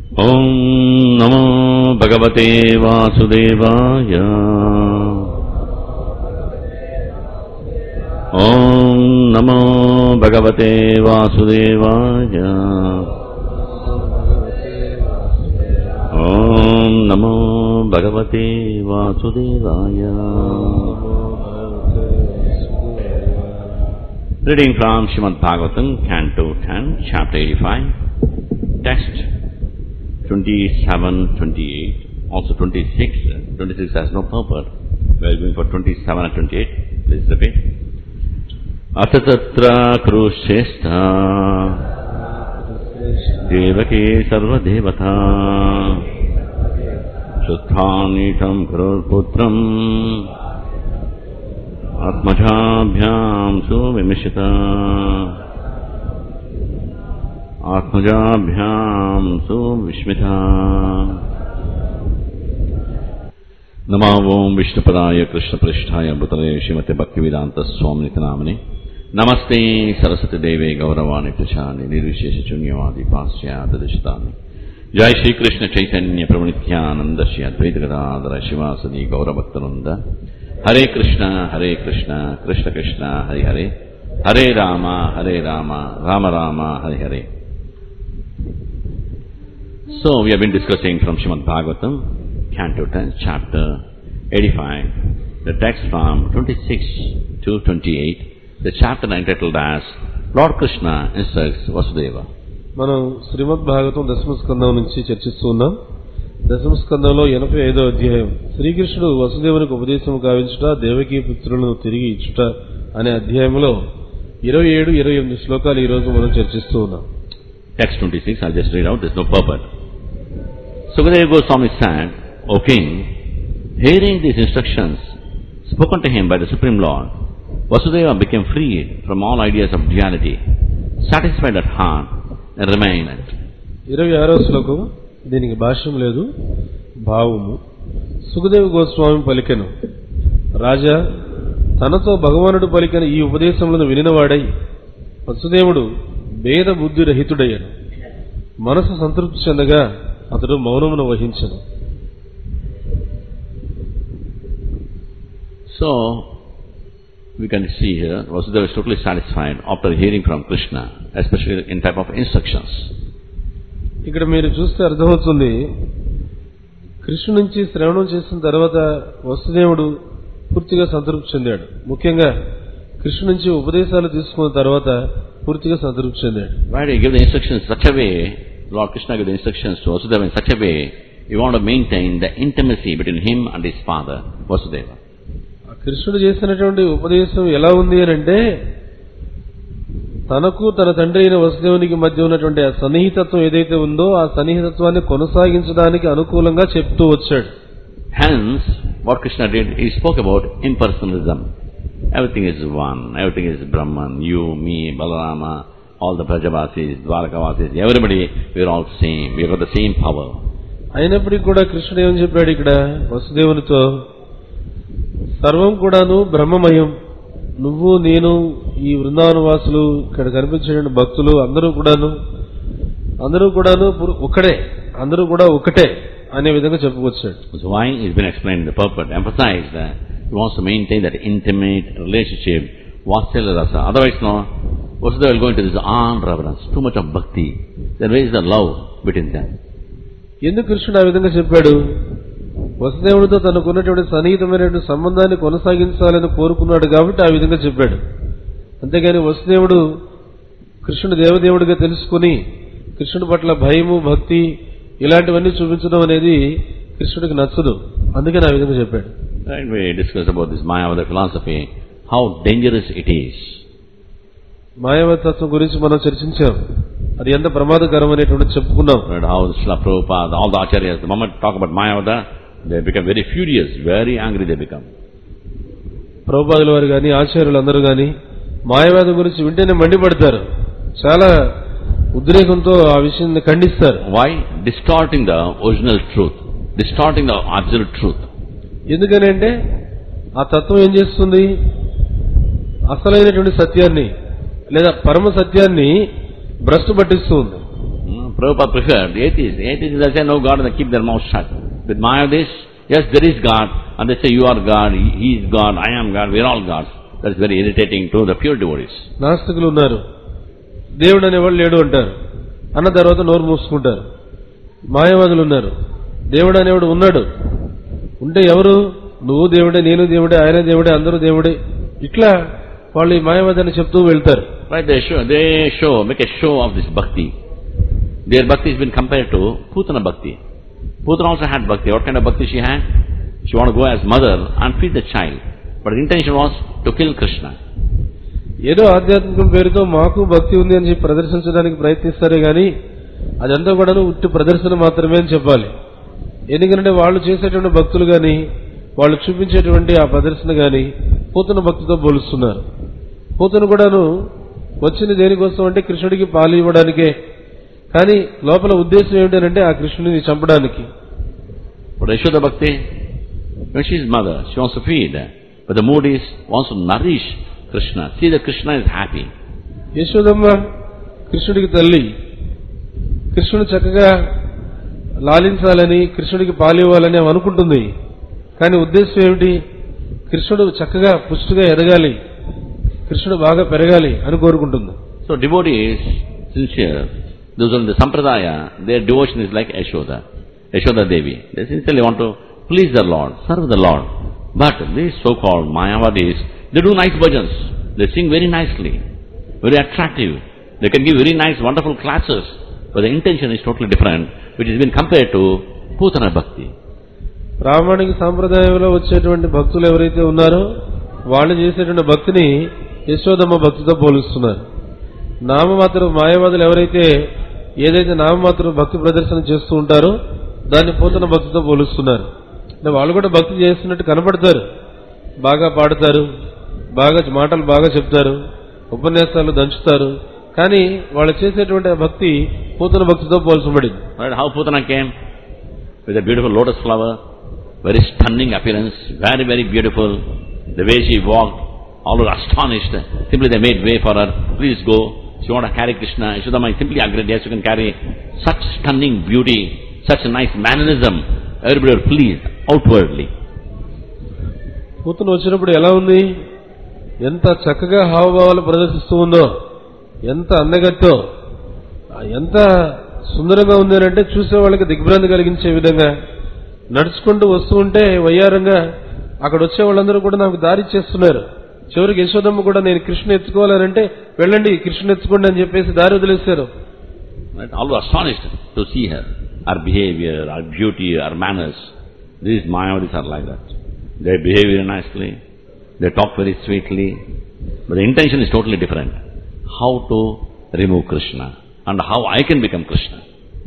ॐ नमो भगवते वासुदेवाय ॐ नमो भगवते वासुदेवाय ॐ नमो भगवते वासुदेवाय Reading from Srimad Bhagavatam, Canto 10, Chapter 85, Text 27, 28, also 26. 26 has no purport. We are going for 27 and 28. Please repeat. अथ कृष्येष्ठा देवके सर्वदेवता शुद्धानीतं करोत्पुत्रम् आत्मजाभ्याम् सुविमिषिता आत्मजाभ्याम् सुविस्मिता नमो ओम् विष्णुपदाय कृष्णपृष्ठाय मृतले श्रीमते भक्तिवेदान्तस्वामिनिति नामने नमस्ते सरस्वतीदेवे गौरवाणि प्रशानि निर्विशेषशून्यवादि पाश्चात्यदिष्टानि जय श्रीकृष्ण चैतन्य प्रवृत्यानन्द श्री अद्वैतगदाधर शिवासदि गौरभक्तवृन्द हरे कृष्ण हरे कृष्ण कृष्ण कृष्ण हरे हरे हरे राम हरे राम राम राम हरे हरे So we have been discussing from Srimad Bhagavatam, Canto 10, chapter 85, the text from 26 to 28, the chapter entitled as Lord Krishna instructs Vasudeva. మనం శ్రీమద్ భాగవతం దశమ స్కందం నుంచి చర్చిస్తూ ఉన్నాం దశమ స్కందంలో ఎనభై ఐదో అధ్యాయం శ్రీకృష్ణుడు వసుదేవునికి ఉపదేశం గావించుట దేవకీ పుత్రులను తిరిగి ఇచ్చుట అనే అధ్యాయంలో ఇరవై ఏడు ఇరవై ఎనిమిది శ్లోకాలు ఈ రోజు మనం చర్చిస్తూ ఉన్నాం Text 26, I'll just read out, there's no purport. Sukadeva Goswami said, O king, hearing these instructions spoken to him by the Supreme Lord, Vasudeva became freed from all ideas of duality, satisfied at heart, and remained. ఇరవై ఆరో శ్లోకం దీనికి భాష్యం లేదు భావము సుఖదేవ గోస్వామి పలికెను రాజా తనతో భగవానుడు పలికిన ఈ ఉపదేశములను వినినవాడై వసుదేవుడు భేద బుద్ధి రహితుడయ్యను మనసు సంతృప్తి చెందగా అతడు మౌనమును వహించను So, we can see here, Vasudeva is totally satisfied after hearing from Krishna, especially in type of instructions. ఇక్కడ మీరు చూస్తే అర్థమవుతుంది కృష్ణు నుంచి శ్రవణం చేసిన తర్వాత వసుదేవుడు పూర్తిగా సంతృప్తి చెందాడు ముఖ్యంగా కృష్ణు నుంచి ఉపదేశాలు తీసుకున్న తర్వాత పూర్తిగా సంతృప్తి చెందాడు Why do you give the instructions such a way, Lord Krishna gave the instructions to Vasudeva in such a way, you want to maintain the intimacy between him and his father, Vasudeva. ఆ కృష్ణుడు చేసినటువంటి ఉపదేశం ఎలా ఉంది అని అంటే తనకు తన తండ్రి అయిన వసుదేవునికి మధ్య ఉన్నటువంటి ఆ సన్నిహితత్వం ఏదైతే ఉందో ఆ సన్నిహితత్వాన్ని కొనసాగించడానికి అనుకూలంగా చెప్తూ వచ్చాడు Hence, what Krishna did, he spoke about impersonalism. Everything is one, everything is Brahman, you, me, Balarama, all the Prajavasis, Dwarakavasis, everybody, we're all same, we've got the same power. అయినప్పటికీ కూడా కృష్ణుడు ఏమని చెప్పాడు ఇక్కడ వసుదేవునితో సర్వం కూడాను బ్రహ్మమయం నువ్వు నేను ఈ బృందావన వాసులు ఇక్కడ కనిపించే భక్తులు అందరూ కూడాను అందరూ కూడాను పురు- ఒక్కడే అందరూ కూడా ఒకటే అనే విధంగా చెప్పుకొచ్చాడు So why it's been explained in the purport, emphasized that he wants to maintain that intimate relationship, Vatsalya rasa. Otherwise, no, Vasudeva will go into this armed reverence, too much of bhakti. Then where is the love between them? ఎందుకు కృష్ణుడు ఆ విధంగా చెప్పాడు వసుదేవుడితో తనకున్నటువంటి సన్నిహితమైనటువంటి సంబంధాన్ని కొనసాగించాలని కోరుకున్నాడు కాబట్టి ఆ విధంగా చెప్పాడు అంతేగాని వసుదేవుడు కృష్ణుడు దేవదేవుడిగా తెలుసుకుని కృష్ణుడి పట్ల భయము భక్తి ఇలాంటివన్నీ చూపించడం అనేది కృష్ణుడికి నచ్చదు అందుకని ఆ విధంగా చెప్పాడు Right, we discussed about this Mayavada philosophy, how dangerous it is. Mayawati తత్వం గురించి మనం చర్చించాం అది ఎంత ప్రమాదకరం అనేటువంటి చెప్పుకున్నాం Right, how Srila Prabhupada, all the acharyas, the moment talk about Mayavada, they become very furious, very angry they become. ప్రభుపాదుల వారు కానీ ఆచార్యులు అందరూ కానీ మాయవాదం గురించి వింటేనే మండిపడతారు చాలా ఉద్రేకంతో ఆ విషయాన్ని ఖండిస్తారు Why? Distorting the original truth, distorting the absolute truth. ఎందుకని అంటే ఆ తత్వం ఏం చేస్తుంది అసలైనటువంటి సత్యాన్ని లేదా పరమ సత్యాన్ని భ్రష్టు పట్టిస్తూ ఉంది Hmm, Prabhupada preferred the atheists. The atheists they say no God and they keep their mouth shut. With Mayavadis, yes there is God and they say you are God, he he is God, I am God, we are all gods. That is very irritating to the pure devotees. నాస్తికులు ఉన్నారు దేవుడు అనేవాళ్ళు లేడు అంటారు అన్న తర్వాత నోరు మూసుకుంటారు మాయవాదులు ఉన్నారు దేవుడు అనేవాడు ఉన్నాడు ఉంటే ఎవరు నువ్వు దేవుడే నేను దేవుడే ఆయన దేవుడే అందరూ దేవుడే ఇట్లా వాళ్ళు ఈ మాయవాదాన్ని చెప్తూ వెళ్తారు Right, they show, they show, make a show of this bhakti. Their bhakti has been compared to Putana bhakti. Putana also had bhakti. What kind of bhakti she had? She wanted to go as mother and feed the child. But the intention was to kill Krishna. ఏదో ఆధ్యాత్మికం పేరుతో మాకు భక్తి ఉంది అని చెప్పి ప్రదర్శించడానికి ప్రయత్నిస్తారే గాని అదంతా కూడా ఉట్టి ప్రదర్శన మాత్రమే అని చెప్పాలి ఎందుకంటే వాళ్ళు చేసేటువంటి భక్తులు గాని వాళ్ళు చూపించేటువంటి ఆ ప్రదర్శన గాని పూతన భక్తితో పోలుస్తున్నారు పూతను కూడాను వచ్చింది దేనికోసం అంటే కృష్ణుడికి పాలు ఇవ్వడానికే కానీ లోపల ఉద్దేశం ఏమిటంటే ఆ కృష్ణుడిని చంపడానికి But Yashoda Bhakti, when she is mother, she wants to feed. But the mood is, wants to nourish Krishna. See that Krishna is happy. యశోదమ్మ కృష్ణుడికి తల్లి కృష్ణుడు చక్కగా లాలించాలని కృష్ణుడికి పాలివ్వాలని ఆమె అనుకుంటుంది కానీ ఉద్దేశం ఏమిటి కృష్ణుడు చక్కగా పుష్టిగా ఎదగాలి కృష్ణుడు బాగా పెరగాలి అని కోరుకుంటుంది So devotees, sincere, those on the Sampradaya, their devotion is like Yashoda, Yashoda Devi. They sincerely want to please the Lord, serve the Lord. But these so-called Mayavadis, they do nice bhajans. They sing very nicely, very attractive. They can give very nice, wonderful classes. But the intention is totally different, which has been compared to Putana Bhakti. ప్రామాణిక సాంప్రదాయంలో వచ్చేటువంటి భక్తులు ఎవరైతే ఉన్నారో వాళ్ళు చేసేటువంటి భక్తిని యశోదమ్మ భక్తితో పోలుస్తున్నారు నామమాత్రం మాయవాదులు ఎవరైతే ఏదైతే నామమాత్రం భక్తి ప్రదర్శన చేస్తూ ఉంటారో దాన్ని పోతున్న భక్తితో పోలుస్తున్నారు అంటే వాళ్ళు కూడా భక్తి చేస్తున్నట్టు కనపడతారు బాగా పాడతారు బాగా మాటలు బాగా చెప్తారు ఉపన్యాసాలు దంచుతారు కానీ వాళ్ళు చేసేటువంటి ఆ భక్తి పూతన భక్తితో పోల్చబడింది Right? How Putana came? With a beautiful lotus flower, very stunning appearance, very, very beautiful. The way she walked, all were astonished. Simply they made way for her. Please go. She want to carry Krishna. Yashodama simply agreed, yes, you can carry such stunning beauty, such a nice mannerism. Everybody were pleased outwardly. కూతురు వచ్చినప్పుడు ఎలా ఉంది ఎంత చక్కగా హావభావాలు ప్రదర్శిస్తూ ఉందో ఎంత అందగత్తో ఆ ఎంత సుందరంగా ఉంది అని అంటే చూసే వాళ్ళకి దిగ్భ్రాంతి కలిగించే విధంగా నడుచుకుంటూ వస్తూ ఉంటే వయ్యారంగా అక్కడ వచ్చే వాళ్ళందరూ కూడా నాకు దారి చేస్తున్నారు చివరికి యశోదమ్మ కూడా నేను కృష్ణ ఎత్తుకోవాలనంటే వెళ్ళండి కృష్ణ ఎత్తుకోండి అని చెప్పేసి దారి వదిలేశారు Right? All were astonished to see her. Her behavior, her beauty, her manners. These Mayavadis are like that. They behave very nicely. They talk very sweetly. But the intention is totally different. How to remove Krishna and how I can become Krishna.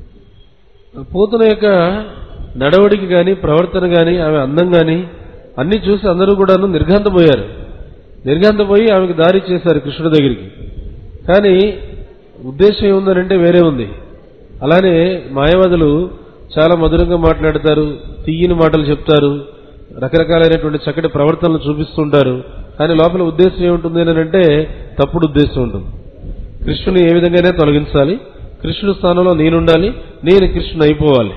Putana యొక్క నడవడికి గాని ప్రవర్తన గాని ఆమె అందం గాని అన్ని చూసి అందరూ కూడాను నిర్ఘాంతపోయారు నిర్ఘాంతపోయి ఆమెకు దారి చేశారు కృష్ణుడి దగ్గరికి కానీ ఉద్దేశం ఏముందనంటే వేరే ఉంది అలానే మాయవాదులు చాలా మధురంగా మాట్లాడతారు తీయని మాటలు చెప్తారు రకరకాలైనటువంటి చక్కటి ప్రవర్తనలు చూపిస్తుంటారు కానీ లోపల ఉద్దేశం ఏముంటుంది అని అంటే తప్పుడు ఉద్దేశం ఉంటుంది కృష్ణుని ఏ విధంగానే తొలగించాలి కృష్ణుడి స్థానంలో నేనుండాలి నేను కృష్ణుని అయిపోవాలి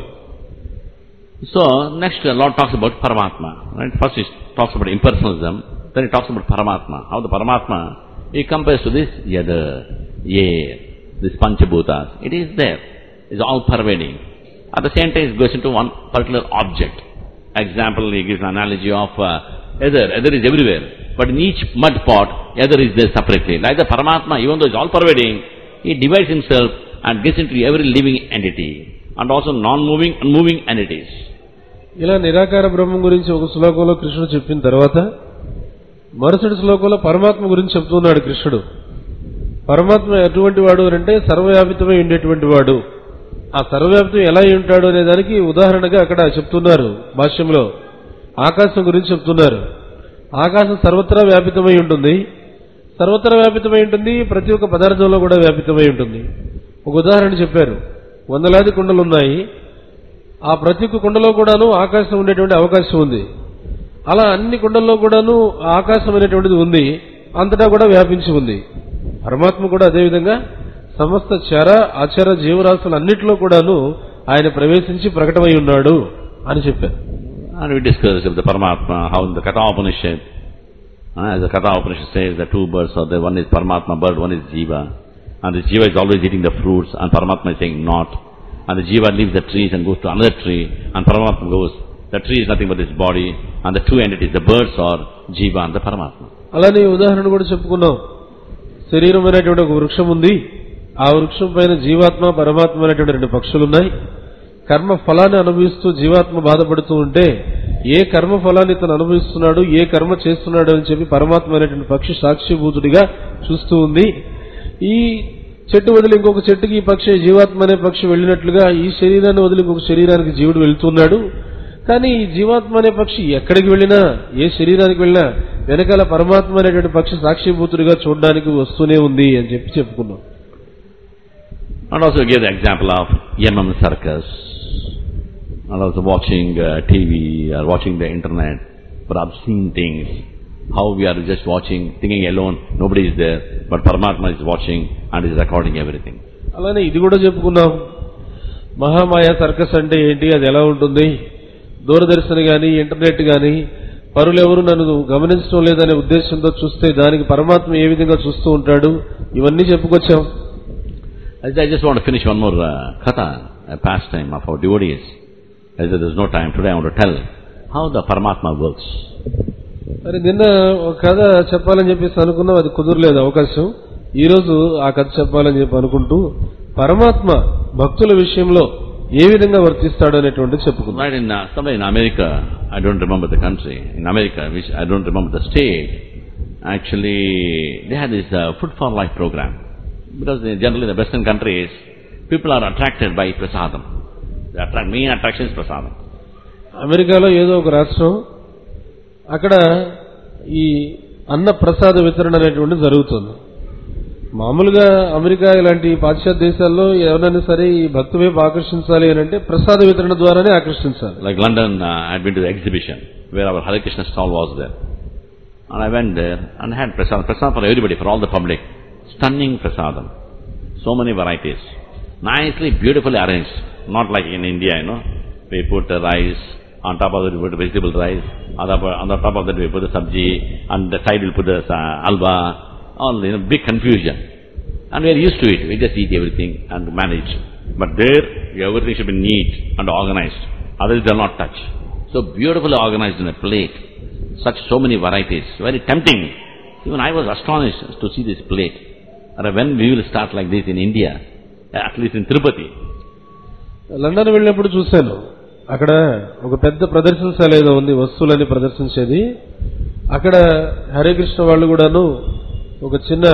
So, next the Lord talks about Paramatma. Right? First he talks about impersonalism, then he talks about Paramatma. How the Paramatma, he compares to this Yada, Ye, this Panchabhutas. It is there. It's all pervading. At the same time, it goes into one particular object. Example, he gives an analogy of uh, ether. Ether is everywhere. But in each mud pot, ether is there separately. Like the Paramatma, even though it's all pervading, he divides himself and gets into every living entity. And also non-moving and moving entities. ఇలా నిరాకార బ్రహ్మం గురించి ఒక శ్లోకంలో కృష్ణుడు చెప్పిన తర్వాత మరుసటి శ్లోకంలో పరమాత్మ గురించి చెప్తున్నాడు కృష్ణుడు పరమాత్మ ఎటువంటి వాడు అని అంటే సర్వవ్యాపితమై ఉండేటువంటి వాడు ఆ సర్వవ్యాపితం ఎలా అయి ఉంటాడు అనే దానికి ఉదాహరణగా అక్కడ చెప్తున్నారు భాష్యంలో ఆకాశం గురించి చెప్తున్నారు ఆకాశం సర్వత్రా వ్యాపితమై ఉంటుంది సర్వత్రా వ్యాపితమై ఉంటుంది ప్రతి ఒక్క పదార్థంలో కూడా వ్యాపితమై ఉంటుంది ఒక ఉదాహరణ చెప్పారు వందలాది కుండలు ఉన్నాయి ఆ ప్రతి ఒక్క కుండలో కూడాను ఆకాశం ఉండేటువంటి అవకాశం ఉంది అలా అన్ని కుండల్లో కూడాను ఆకాశం అనేటువంటిది ఉంది అంతటా కూడా వ్యాపించి ఉంది పరమాత్మ కూడా అదేవిధంగా సమస్త చర అచర జీవరాశులన్నిటిలో కూడాను ఆయన ప్రవేశించి ప్రకటమై ఉన్నాడు అని చెప్పారు And we discussed of the Paramatma, how in the Katha Upanishad, uh, as the Katha Upanishad says, the two birds are there, one is Paramatma bird, one is Jiva. And the Jiva is always eating the fruits, and Paramatma is saying not. And the Jiva leaves the trees and goes to another tree, and Paramatma goes, the tree is nothing but his body, and the two entities, the birds are Jiva and the Paramatma. అలానే ఈ ఉదాహరణ కూడా చెప్పుకున్నాం శరీరం అనేటువంటి ఒక వృక్షం ఉంది ఆ వృక్షం పైన జీవాత్మ పరమాత్మ అనేటువంటి రెండు పక్షులు ఉన్నాయి కర్మ ఫలాన్ని అనుభవిస్తూ జీవాత్మ బాధపడుతూ ఉంటే ఏ కర్మ ఫలాన్ని తను అనుభవిస్తున్నాడు ఏ కర్మ చేస్తున్నాడు అని చెప్పి పరమాత్మ అనేటువంటి పక్షి సాక్షిభూతుడిగా చూస్తూ ఉంది ఈ చెట్టు వదిలి ఇంకొక చెట్టుకి ఈ పక్షి జీవాత్మ అనే పక్షి వెళ్ళినట్లుగా ఈ శరీరాన్ని వదిలి ఇంకొక శరీరానికి జీవుడు వెళ్తున్నాడు కానీ ఈ జీవాత్మ అనే పక్షి ఎక్కడికి వెళ్ళినా ఏ శరీరానికి వెళ్ళినా వెనకాల పరమాత్మ అనేటువంటి పక్షి సాక్షిభూతుడిగా చూడడానికి వస్తూనే ఉంది అని చెప్పి చెప్పుకున్నాం And also give the example of Yamam circus, and also watching uh, TV or watching the internet for obscene things. How we are just watching, thinking alone, nobody is there, but Paramatma is watching and is recording everything. అలానే ఇది కూడా చెప్పుకున్నాం Mahamaya circus అంటే ఏంటి అది ఎలా ఉంటుంది దూరదర్శన్ గాని ఇంటర్నెట్ గాని పరులెవరు నన్ను గమనించడం లేదనే ఉద్దేశంతో చూస్తే దానికి పరమాత్మ ఏ విధంగా చూస్తూ ఉంటాడు ఇవన్నీ చెప్పుకొచ్చాం I I just want to finish one more uh, katha, a pastime of our devotees. As there's no time today, I want to tell how the Paramatma works. మరి నిన్న ఒక కథ చెప్పాలని చెప్పేసి అనుకున్నాం అది కుదరలేదు అవకాశం ఈ రోజు ఆ కథ చెప్పాలని చెప్పి అనుకుంటూ పరమాత్మ భక్తుల విషయంలో ఏ విధంగా వర్తిస్తాడు అనేటువంటి చెప్పుకున్నాం Right in uh, somewhere in America, I don't remember the country. In America, which I don't remember the state. Actually, they had this uh, food for life program because they, generally in the Western countries, people are attracted by prasadam. The attract, main attraction is prasadam. అమెరికాలో ఏదో ఒక రాష్ట్రం అక్కడ ఈ అన్న ప్రసాద వితరణ అనేటువంటి జరుగుతుంది మామూలుగా అమెరికా ఇలాంటి పాశ్చాత్య దేశాల్లో ఎవరైనా సరే ఈ భక్తి వైపు ఆకర్షించాలి అని అంటే ప్రసాద వితరణ ద్వారానే ఆకర్షించాలి Like London, uh, I had been to the exhibition where our Hare Krishna stall was there. And I went there and had prasadam, prasadam for everybody, for all the public. Stunning prasadam. So many varieties. Nicely, beautifully arranged. Not like in India, you know. We put the rice, on top of it we put vegetable rice, on top, on the top of that we put the sabji, and the side we'll put the uh, alba. All, you know, big confusion. And we are used to it. We just eat everything and manage. But there, everything should be neat and organized. Others they'll not touch. So beautifully organized in a plate. Such so many varieties. Very tempting. Even I was astonished to see this plate. And when we will start like this in India, at least in Tirupati, London వెళ్ళినప్పుడు చూశాను అక్కడ ఒక పెద్ద ప్రదర్శనశాల ఏదో ఉంది వస్తువులని ప్రదర్శించేది అక్కడ హరే కృష్ణ వాళ్ళు కూడాను ఒక చిన్న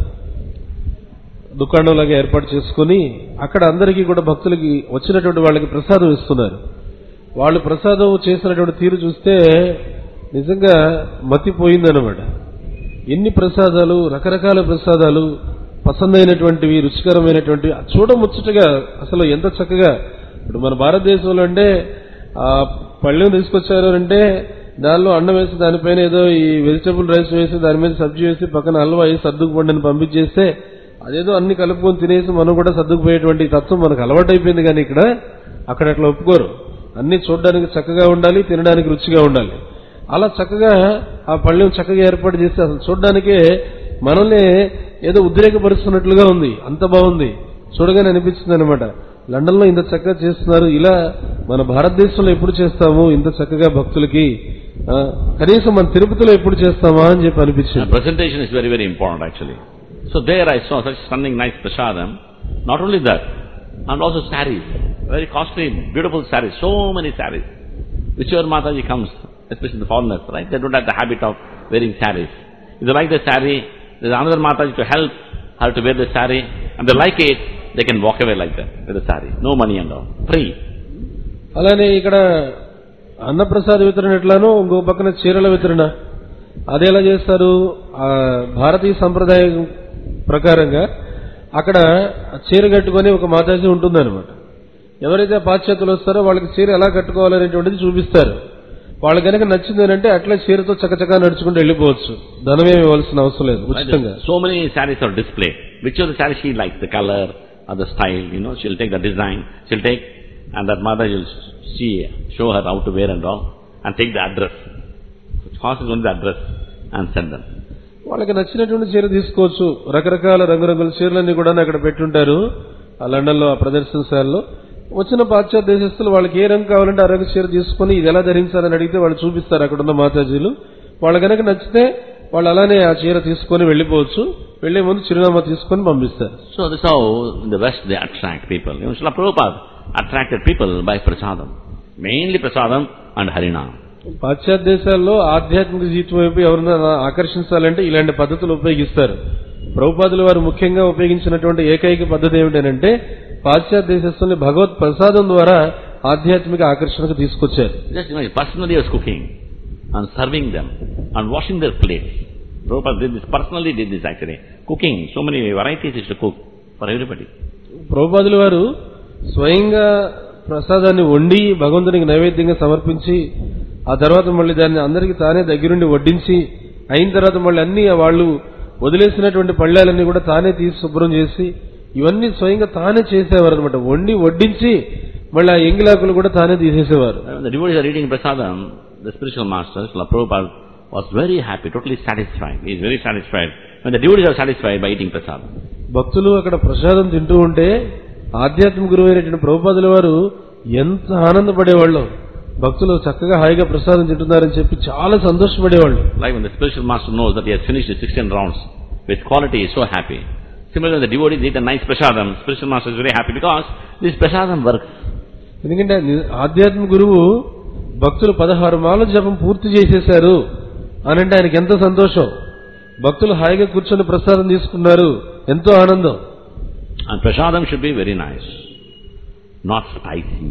దుకాణం లాగా ఏర్పాటు చేసుకుని అక్కడ అందరికీ కూడా భక్తులకి వచ్చినటువంటి వాళ్ళకి ప్రసాదం ఇస్తున్నారు వాళ్ళు ప్రసాదం చేసినటువంటి తీరు చూస్తే నిజంగా మతిపోయిందనమాట ఎన్ని ప్రసాదాలు రకరకాల ప్రసాదాలు పసందైనటువంటివి రుచికరమైనటువంటివి చూడముచ్చటగా అసలు ఎంత చక్కగా ఇప్పుడు మన భారతదేశంలో అంటే ఆ పళ్ళెం తీసుకొచ్చారు అంటే దానిలో అన్నం వేసి దానిపైన ఏదో ఈ వెజిటబుల్ రైస్ వేసి దాని మీద సబ్జీ వేసి పక్కన హల్వా వేసి సర్దుకుపోండి పంపించేస్తే అదేదో అన్ని కలుపుకొని తినేసి మనం కూడా సర్దుకుపోయేటువంటి తత్వం మనకు అలవాటైపోయింది కానీ ఇక్కడ అక్కడ అట్లా ఒప్పుకోరు అన్ని చూడడానికి చక్కగా ఉండాలి తినడానికి రుచిగా ఉండాలి అలా చక్కగా ఆ పళ్ళెం చక్కగా ఏర్పాటు చేసి అసలు చూడడానికే మనల్ని ఏదో ఉద్రేకపరుస్తున్నట్లుగా ఉంది అంత బాగుంది చూడగానే అనిపించింది అనమాట లండన్ లో ఇంత చక్కగా చేస్తున్నారు ఇలా మన భారతదేశంలో ఎప్పుడు చేస్తాము ఇంత చక్కగా భక్తులకి ఆ, కనీసం మన తిరుపతిలో ఎప్పుడు చేస్తామా అని చెప్పి uh, అనిపించింది presentation is very, very important actually. So there I saw such stunning nice prasadam. Not only that, and also saris. Very costly, beautiful saris. So many saris. Whichever Mataji comes, especially the foreigners, right? They don't have the habit of wearing saris. If they like the sari, there's another Mataji to help her to wear the sari, and they like it, they can walk away like that with the sari. No money and all. Free. అలానే ఇక్కడ అన్నప్రసాద వితరణ ఎట్లానో ఇంకో పక్కన చీరల వితరణ అది ఎలా చేస్తారు ఆ భారతీయ సంప్రదాయం ప్రకారంగా అక్కడ చీర కట్టుకొని ఒక మాతాజీ ఉంటుందన్నమాట ఎవరైతే పాశ్చాత్యులు వస్తారో వాళ్ళకి చీర ఎలా కట్టుకోవాలనేటువంటిది చూపిస్తారు వాళ్ళ కనుక నచ్చింది అంటే అట్లా చీరతో చకచకా నడుచుకుంటూ వెళ్ళిపోవచ్చు ధనమేమి ఇవ్వాల్సిన అవసరం లేదు ఉచితంగా So many sarees are displayed. Which of the sarees she likes, the color or the style, you know, she'll take the design, she'll take, and that mother will see, show her how to wear and all, and take the address. Cost is only the address, and send them. వాళ్ళకి నచ్చినటువంటి చీర తీసుకోవచ్చు రకరకాల రంగురంగుల చీరలన్నీ కూడా అక్కడ పెట్టుంటారు ఆ లండన్ లో ఆ ప్రదర్శనశాలలో వచ్చిన పాశ్చాత్య దేశస్తులు వాళ్ళకి ఏ రంగు కావాలంటే ఆ రంగు చీర తీసుకుని ఇది ఎలా ధరించాలని అడిగితే వాళ్ళు చూపిస్తారు అక్కడ ఉన్న మాతాజీలు వాళ్ళ కనుక నచ్చితే వాళ్ళు అలానే ఆ చీర తీసుకొని వెళ్ళిపోవచ్చు వెళ్లే ముందు చిరునామా తీసుకొని పంపిస్తారు So this is how in the West they attract people. You know, Srila Prabhupada attracted people by prasadam. Mainly prasadam and harinam. పాశ్చాత్య దేశాల్లో ఆధ్యాత్మిక జీవితం వైపు ఎవరైనా ఆకర్షించాలంటే ఇలాంటి పద్ధతులు ఉపయోగిస్తారు ప్రభుపాదులు వారు ముఖ్యంగా ఉపయోగించినటువంటి ఏకైక పద్ధతి ఏమిటంటే పాశ్చాత్య దేశస్తుల్ని భగవత్ ప్రసాదం ద్వారా ఆధ్యాత్మిక ఆకర్షణకు తీసుకొచ్చారు Just imagine, personally he was cooking and serving them and washing their plates. Prabhupada did this, personally did this actually. Cooking, so many varieties he used to cook for everybody. ప్రభుపాదులు వారు స్వయంగా ప్రసాదాన్ని వండి భగవంతునికి నైవేద్యంగా సమర్పించి ఆ తర్వాత మళ్ళీ దాన్ని అందరికీ తానే దగ్గరుండి వడ్డించి అయిన తర్వాత మళ్ళీ అన్ని వాళ్ళు వదిలేసినటువంటి పళ్ళాలన్నీ కూడా తానే తీసి శుభ్రం చేసి ఇవన్నీ స్వయంగా తానే చేసేవారు అనమాట వండి వడ్డించి మళ్ళీ ఆ ఎంగిలాకులు కూడా తానే తీసేసేవారు When the devotees are eating prasadam, the spiritual master, Srila Prabhupada, was very happy, totally satisfied. He is very satisfied when the devotees are satisfied by eating prasadam. భక్తులు అక్కడ ప్రసాదం తింటూ ఉంటే ఆధ్యాత్మిక గురువు అయినటువంటి ప్రభుపాదుల వారు ఎంత ఆనందపడేవాళ్ళు భక్తులు చక్కగా హాయిగా ప్రసాదం తింటున్నారని చెప్పి చాలా సంతోషపడేవాళ్ళు Like when the spiritual master knows that he has finished his 16 rounds with quality, he is so happy. Similarly, when the devotees eat a nice prasadam, spiritual master is very happy because this prasadam works. ఎందుకంటే ని- ఆధ్యాత్మిక గురువు భక్తులు పదహారు మాల జపం పూర్తి చేసేశారు అని అంటే ఆయనకి ఎంత సంతోషం భక్తులు హాయిగా కూర్చొని ప్రసాదం తీసుకున్నారు ఎంతో ఆనందం And prasadam should be very nice, not spicy.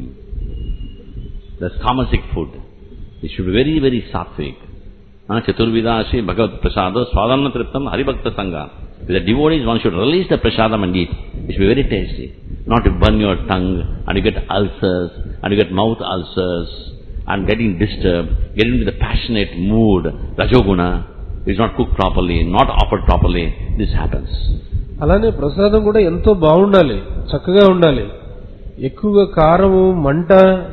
That's tamasic food. It should be very, very sattvic. Ah, Chaturvidashi Bhagavad Prasada Swadamna Triptam Haribhakta Sangha. With the devotees, one should release the prasadam and eat. It should be very tasty. Not to burn your tongue and you get ulcers and you get mouth ulcers and getting disturbed, get into the passionate mood, Rajoguna, is not cooked properly, not offered properly. This happens. అలానే ప్రసాదం కూడా ఎంతో బాగుండాలి చక్కగా ఉండాలి ఎక్కువగా కారము మంట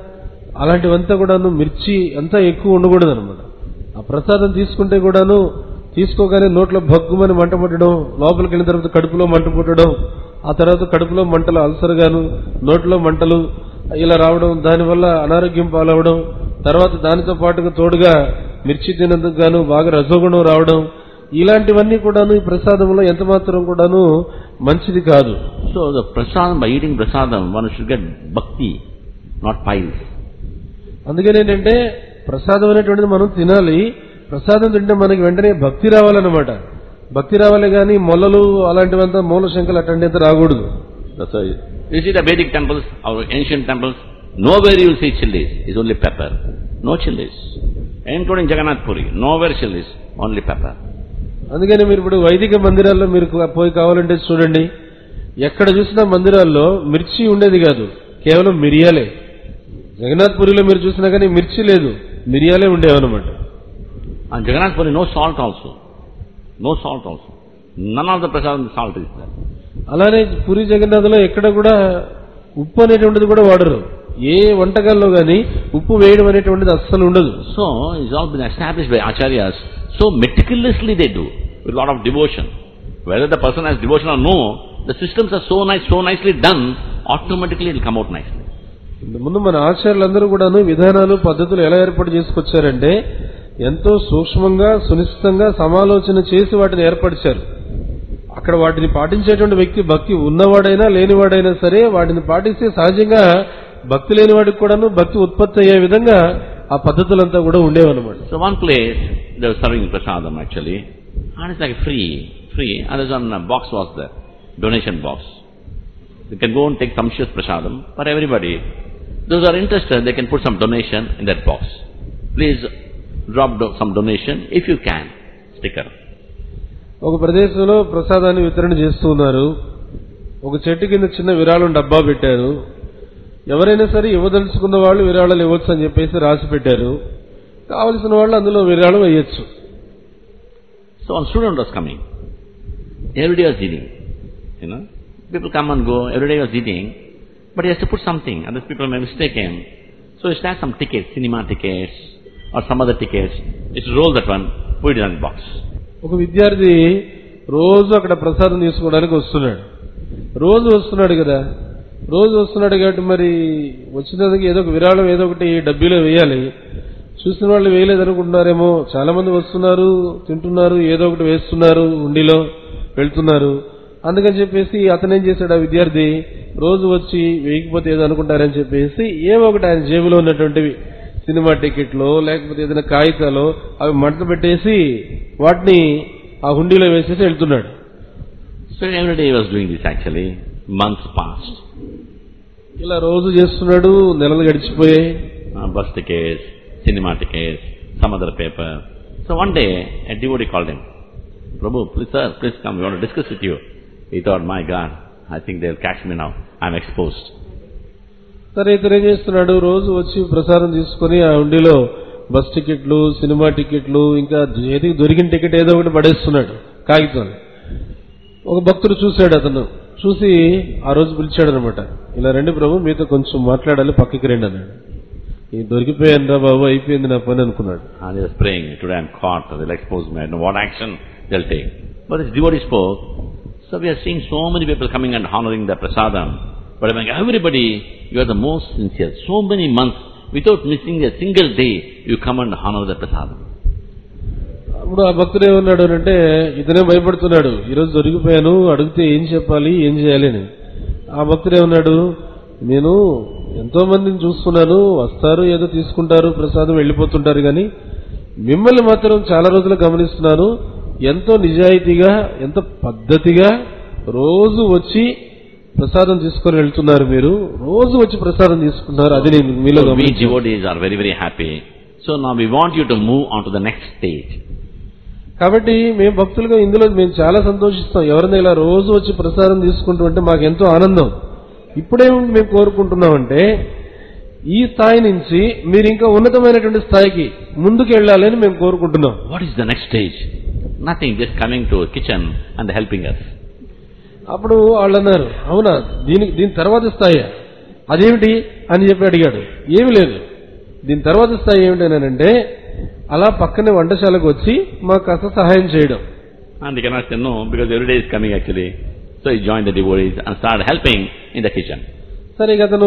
అలాంటివంతా కూడాను మిర్చి అంతా ఎక్కువ ఉండకూడదు అనమాట ఆ ప్రసాదం తీసుకుంటే కూడాను తీసుకోగానే నోట్లో భగ్గుమని మంట పుట్టడం లోపలికి వెళ్ళిన తర్వాత కడుపులో మంట పుట్టడం ఆ తర్వాత కడుపులో మంటలు అల్సర్ గాను నోట్లో మంటలు ఇలా రావడం దానివల్ల అనారోగ్యం పాలవడం తర్వాత దానితో పాటుగా తోడుగా మిర్చి తినేందుకు గాను బాగా రజోగుణం రావడం ఇలాంటివన్నీ కూడాను ఈ ప్రసాదంలో ఎంత మాత్రం కూడాను మంచిది కాదు So the prasadam, by eating prasadam, one should get bhakti, not piles. అందుకని ఏంటంటే ప్రసాదం అనేటువంటిది మనం తినాలి ప్రసాదం తింటే మనకి వెంటనే భక్తి రావాలన్నమాట భక్తి రావాలి కానీ మొలలు అలాంటివంతా మూల శంకలు అట్లాంటివంతా రాకూడదు That's why you see the Vedic temples, our ancient temples, nowhere you will see chilies, it's only pepper. No chilies. Including Jagannath Puri, nowhere chilies, only pepper. అందుకని మీరు ఇప్పుడు వైదిక మందిరాల్లో మీరు పోయి కావాలంటే చూడండి ఎక్కడ చూసినా మందిరాల్లో మిర్చి ఉండేది కాదు కేవలం మిరియాలే జగన్నాథ్ పురిలో మీరు చూసినా కానీ మిర్చి లేదు మిరియాలే ఉండేవన్నమాట And Jagannath Puri, no salt also. No salt also. None of the prasadam salt is there. అలానే పురి జగన్నాథ్లో ఎక్కడ కూడా ఉప్పు అనేటువంటిది కూడా వాడరు ఏ వంటకాల్లో గాని ఉప్పు వేయడం అనేటువంటిది అస్సలు ఉండదు So, it's all been established by acharyas. So meticulously they do, with a lot of devotion. Whether the person has devotion or no, the systems are so nice, so nicely done, automatically it will come out nicely. ముందు మన ఆచార్యులందరూ కూడాను విధానాలు పద్ధతులు ఎలా ఏర్పాటు చేసుకొచ్చారంటే ఎంతో సూక్ష్మంగా సునిశ్చితంగా సమాలోచన చేసి వాటిని ఏర్పరిచారు అక్కడ వాటిని పాటించేటువంటి వ్యక్తి భక్తి ఉన్నవాడైనా లేనివాడైనా సరే వాటిని పాటిస్తే సహజంగా భక్తి లేనివాడికి కూడాను భక్తి ఉత్పత్తి అయ్యే విధంగా ఆ పద్ధతులంతా కూడా ఉండేవన్నమాట So one place, they were serving prasadam actually, and it's like free, free, and there's one uh, box was there, donation box. You can go and take sumptuous prasadam for everybody. Those who are interested, they can put some donation in that box. Please drop do- some donation if you can. Sticker. ఒక ప్రదేశంలో ప్రసాదాన్ని వితరణ చేస్తూ ఉన్నారు ఒక చెట్టు కింద చిన్న విరాళం డబ్బా పెట్టారు ఎవరైనా సరే ఇవ్వదలుచుకున్న వాళ్ళు విరాళాలు ఇవ్వచ్చు అని చెప్పేసి రాసి పెట్టారు కావలసిన వాళ్ళు అందులో విరాళం వేయొచ్చు So one student was coming. Every day was eating. You know, people come and go. Every day was eating, but he has to put something. Other people may mistake him. So he has some tickets, cinema tickets, or some other tickets. It's roll that one, put it in the box. ఒక విద్యార్థి రోజు అక్కడ ప్రసాదం తీసుకోవడానికి వస్తున్నాడు రోజు వస్తున్నాడు కదా రోజు వస్తున్నాడు కాబట్టి మరి వచ్చినందుకు ఏదో ఒక విరాళం ఏదో ఒకటి డబ్బీలో వేయాలి చూసిన వాళ్ళు వేయలేదు అనుకుంటున్నారేమో చాలా మంది వస్తున్నారు తింటున్నారు ఏదో ఒకటి వేస్తున్నారు ఉండిలో వెళ్తున్నారు అందుకని చెప్పేసి అతను ఏం చేశాడు ఆ విద్యార్థి రోజు వచ్చి వేయకపోతే ఏదో అనుకుంటారని చెప్పేసి ఏవో ఒకటి ఆయన జేబులో ఉన్నటువంటివి సినిమా టికెట్లో లేకపోతే ఏదైనా కాగితాలో అవి మంట పెట్టేసి వాటిని ఆ హుండీలో వేసేసి వెళ్తున్నాడు So every day he was doing this actually. Months passed. ఇలా రోజు చేస్తున్నాడు నెలలు గడిచిపోయాయి Uh, bus tickets, cinema tickets, some other paper. So one day, a devotee called him. Prabhu, please sir, please come, we want to discuss with you. He thought, my God, I think they'll catch me now. I'm exposed. సరే ఇతను ఏం చేస్తున్నాడు రోజు వచ్చి ప్రసాదం తీసుకుని ఆ హుండీలో బస్ టికెట్లు సినిమా టికెట్లు ఇంకా ఏది దొరికిన టికెట్ ఏదో ఒకటి పడేస్తున్నాడు కాగితం ఒక భక్తుడు చూశాడు అతను చూసి ఆ రోజు పిలిచాడు అనమాట ఇలా రండి ప్రభు మీతో కొంచెం మాట్లాడాలి పక్కకి రండి అన్నాడు ఈ దొరికిపోయాను రా బాబు అయిపోయింది నా పని అనుకున్నాడు And he was praying, today I'm caught, they'll expose me, I don't know what action they'll take. But this devotee spoke, so we are seeing so many people coming and honoring the prasadam. But among everybody, you are the most sincere. So many months, without missing a single day, you come and honor the prasadam. అప్పుడు ఆ భక్తుడు ఏమన్నాడు అంటే ఇతనే భయపడుతున్నాడు ఈరోజు దొరికిపోయాను అడిగితే ఏం చెప్పాలి ఏం చేయాలి అని ఆ భక్తుడు ఏమన్నాడు నేను ఎంతో మందిని చూస్తున్నాను వస్తారు ఏదో తీసుకుంటారు ప్రసాదం వెళ్ళిపోతుంటారు కానీ మిమ్మల్ని మాత్రం చాలా రోజులు గమనిస్తున్నాను ఎంతో నిజాయితీగా ఎంత పద్ధతిగా రోజు వచ్చి ప్రసాదం తీసుకొని వెళ్తున్నారు మీరు రోజు వచ్చి ప్రసాదం తీసుకున్నారు అది నేను మీలో So we గమనించాను devotees are very, very happy. So now we want you to move on to the next stage. కాబట్టి మేము భక్తులుగా ఇందులో మేము చాలా సంతోషిస్తాం ఎవరైనా ఇలా రోజు వచ్చి ప్రసాదం తీసుకుంటూ ఉంటే మాకు ఎంతో ఆనందం ఇప్పుడేం మేము కోరుకుంటున్నామంటే ఈ స్థాయి నుంచి మీరు ఇంకా ఉన్నతమైనటువంటి స్థాయికి ముందుకు వెళ్ళాలని మేము కోరుకుంటున్నాం What is the next stage? Nothing, just coming to kitchen and helping us. అప్పుడు వాళ్ళు అన్నారు అవునా దీని దీని తర్వాత స్థాయి అదేమిటి అని చెప్పి అడిగాడు ఏమి లేదు దీని తర్వాత స్థాయి ఏమిటనంటే అలా పక్కనే వంటశాలకు వచ్చి మాకు కాస్త సహాయం చేయడం And he cannot say no, because every day is coming actually. So he joined the devotees and started helping in the kitchen. సరే ఇక అతను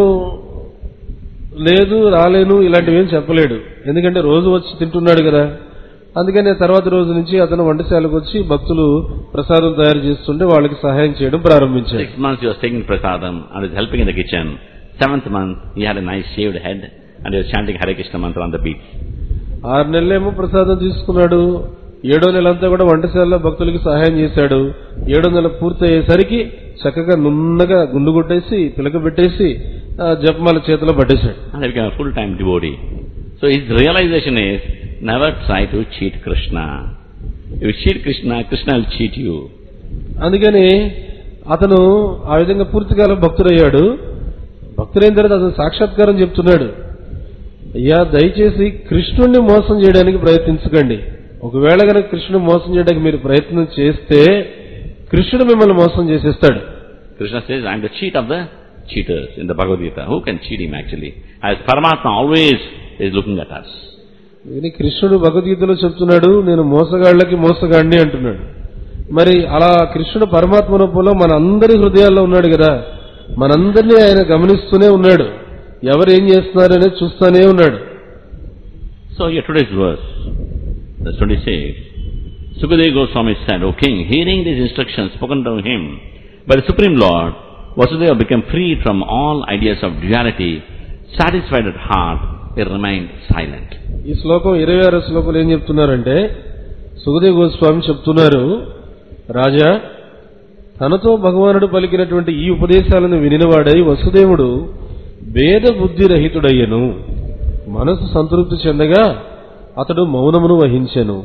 లేదు రాలేను ఇలాంటివి ఏం చెప్పలేడు ఎందుకంటే రోజు వచ్చి తింటున్నాడు కదా అందుకని తర్వాత రోజు నుంచి అతను వంటశాలకు వచ్చి భక్తులు ప్రసాదం తయారు చేస్తుంటే వాళ్ళకి సహాయం చేయడం ప్రారంభించాడు Six months he was taking prasadam and was helping in the kitchen. Seventh month, he had a nice shaved head and he was chanting Hare Krishna mantra on the beach. ఆరు నెలలేమో ప్రసాదం తీసుకున్నాడు ఏడో నెలంతా కూడా వంటశాలలో భక్తులకి సహాయం చేశాడు ఏడో నెల పూర్తయ్యేసరికి చక్కగా నున్నగా గుండు కొట్టేసి పిలక పెట్టేసి ఆ జపమాల చేతిలో పట్టేశాడు And he became a full-time devotee. So his realization is, never try to cheat Krishna. If you cheat Krishna, Krishna will cheat you. అందుకని అతను ఆ విధంగా పూర్తికాలం భక్తుడయ్యాడు భక్తుడైన తర్వాత అతను సాక్షాత్కారం చెప్తున్నాడు అయ్యా దయచేసి కృష్ణుణ్ణి మోసం చేయడానికి ప్రయత్నించకండి ఒకవేళ కనుక కృష్ణుని మోసం చేయడానికి మీరు ప్రయత్నం చేస్తే కృష్ణుడు మిమ్మల్ని మోసం చేసేస్తాడు Krishna says, I am the cheat of the cheaters in the Bhagavad Gita. Who can cheat him actually? As Paramatma always is looking at us. ఇది కృష్ణుడు భగవద్గీతలో చెప్తున్నాడు నేను మోసగాళ్ళకి మోసగాడిని అంటున్నాడు మరి అలా కృష్ణుడు పరమాత్మ రూపంలో మన అందరి హృదయాల్లో ఉన్నాడు కదా మనందరినీ ఆయన గమనిస్తూనే ఉన్నాడు ఎవరు ఏం చేస్తున్నారు అనేది చూస్తూనే ఉన్నాడు So here today's verse, verse 26, Sukadeva Goswami said, O king, hearing these instructions spoken to him by the Supreme Lord, Vasudeva became free from all ideas of duality, satisfied at heart, he remained silent. ఈ శ్లోకం ఇరవై ఆరో శ్లోకంలో ఏం చెప్తున్నారంటే సుఖదేవ్ గోస్వామి చెప్తున్నారు రాజా తనతో భగవానుడు పలికినటువంటి ఈ ఉపదేశాలను వినినవాడై వసుదేవుడు భేద బుద్ధి రహితుడయ్యను మనసు సంతృప్తి చెందగా అతడు మౌనమును వహించెను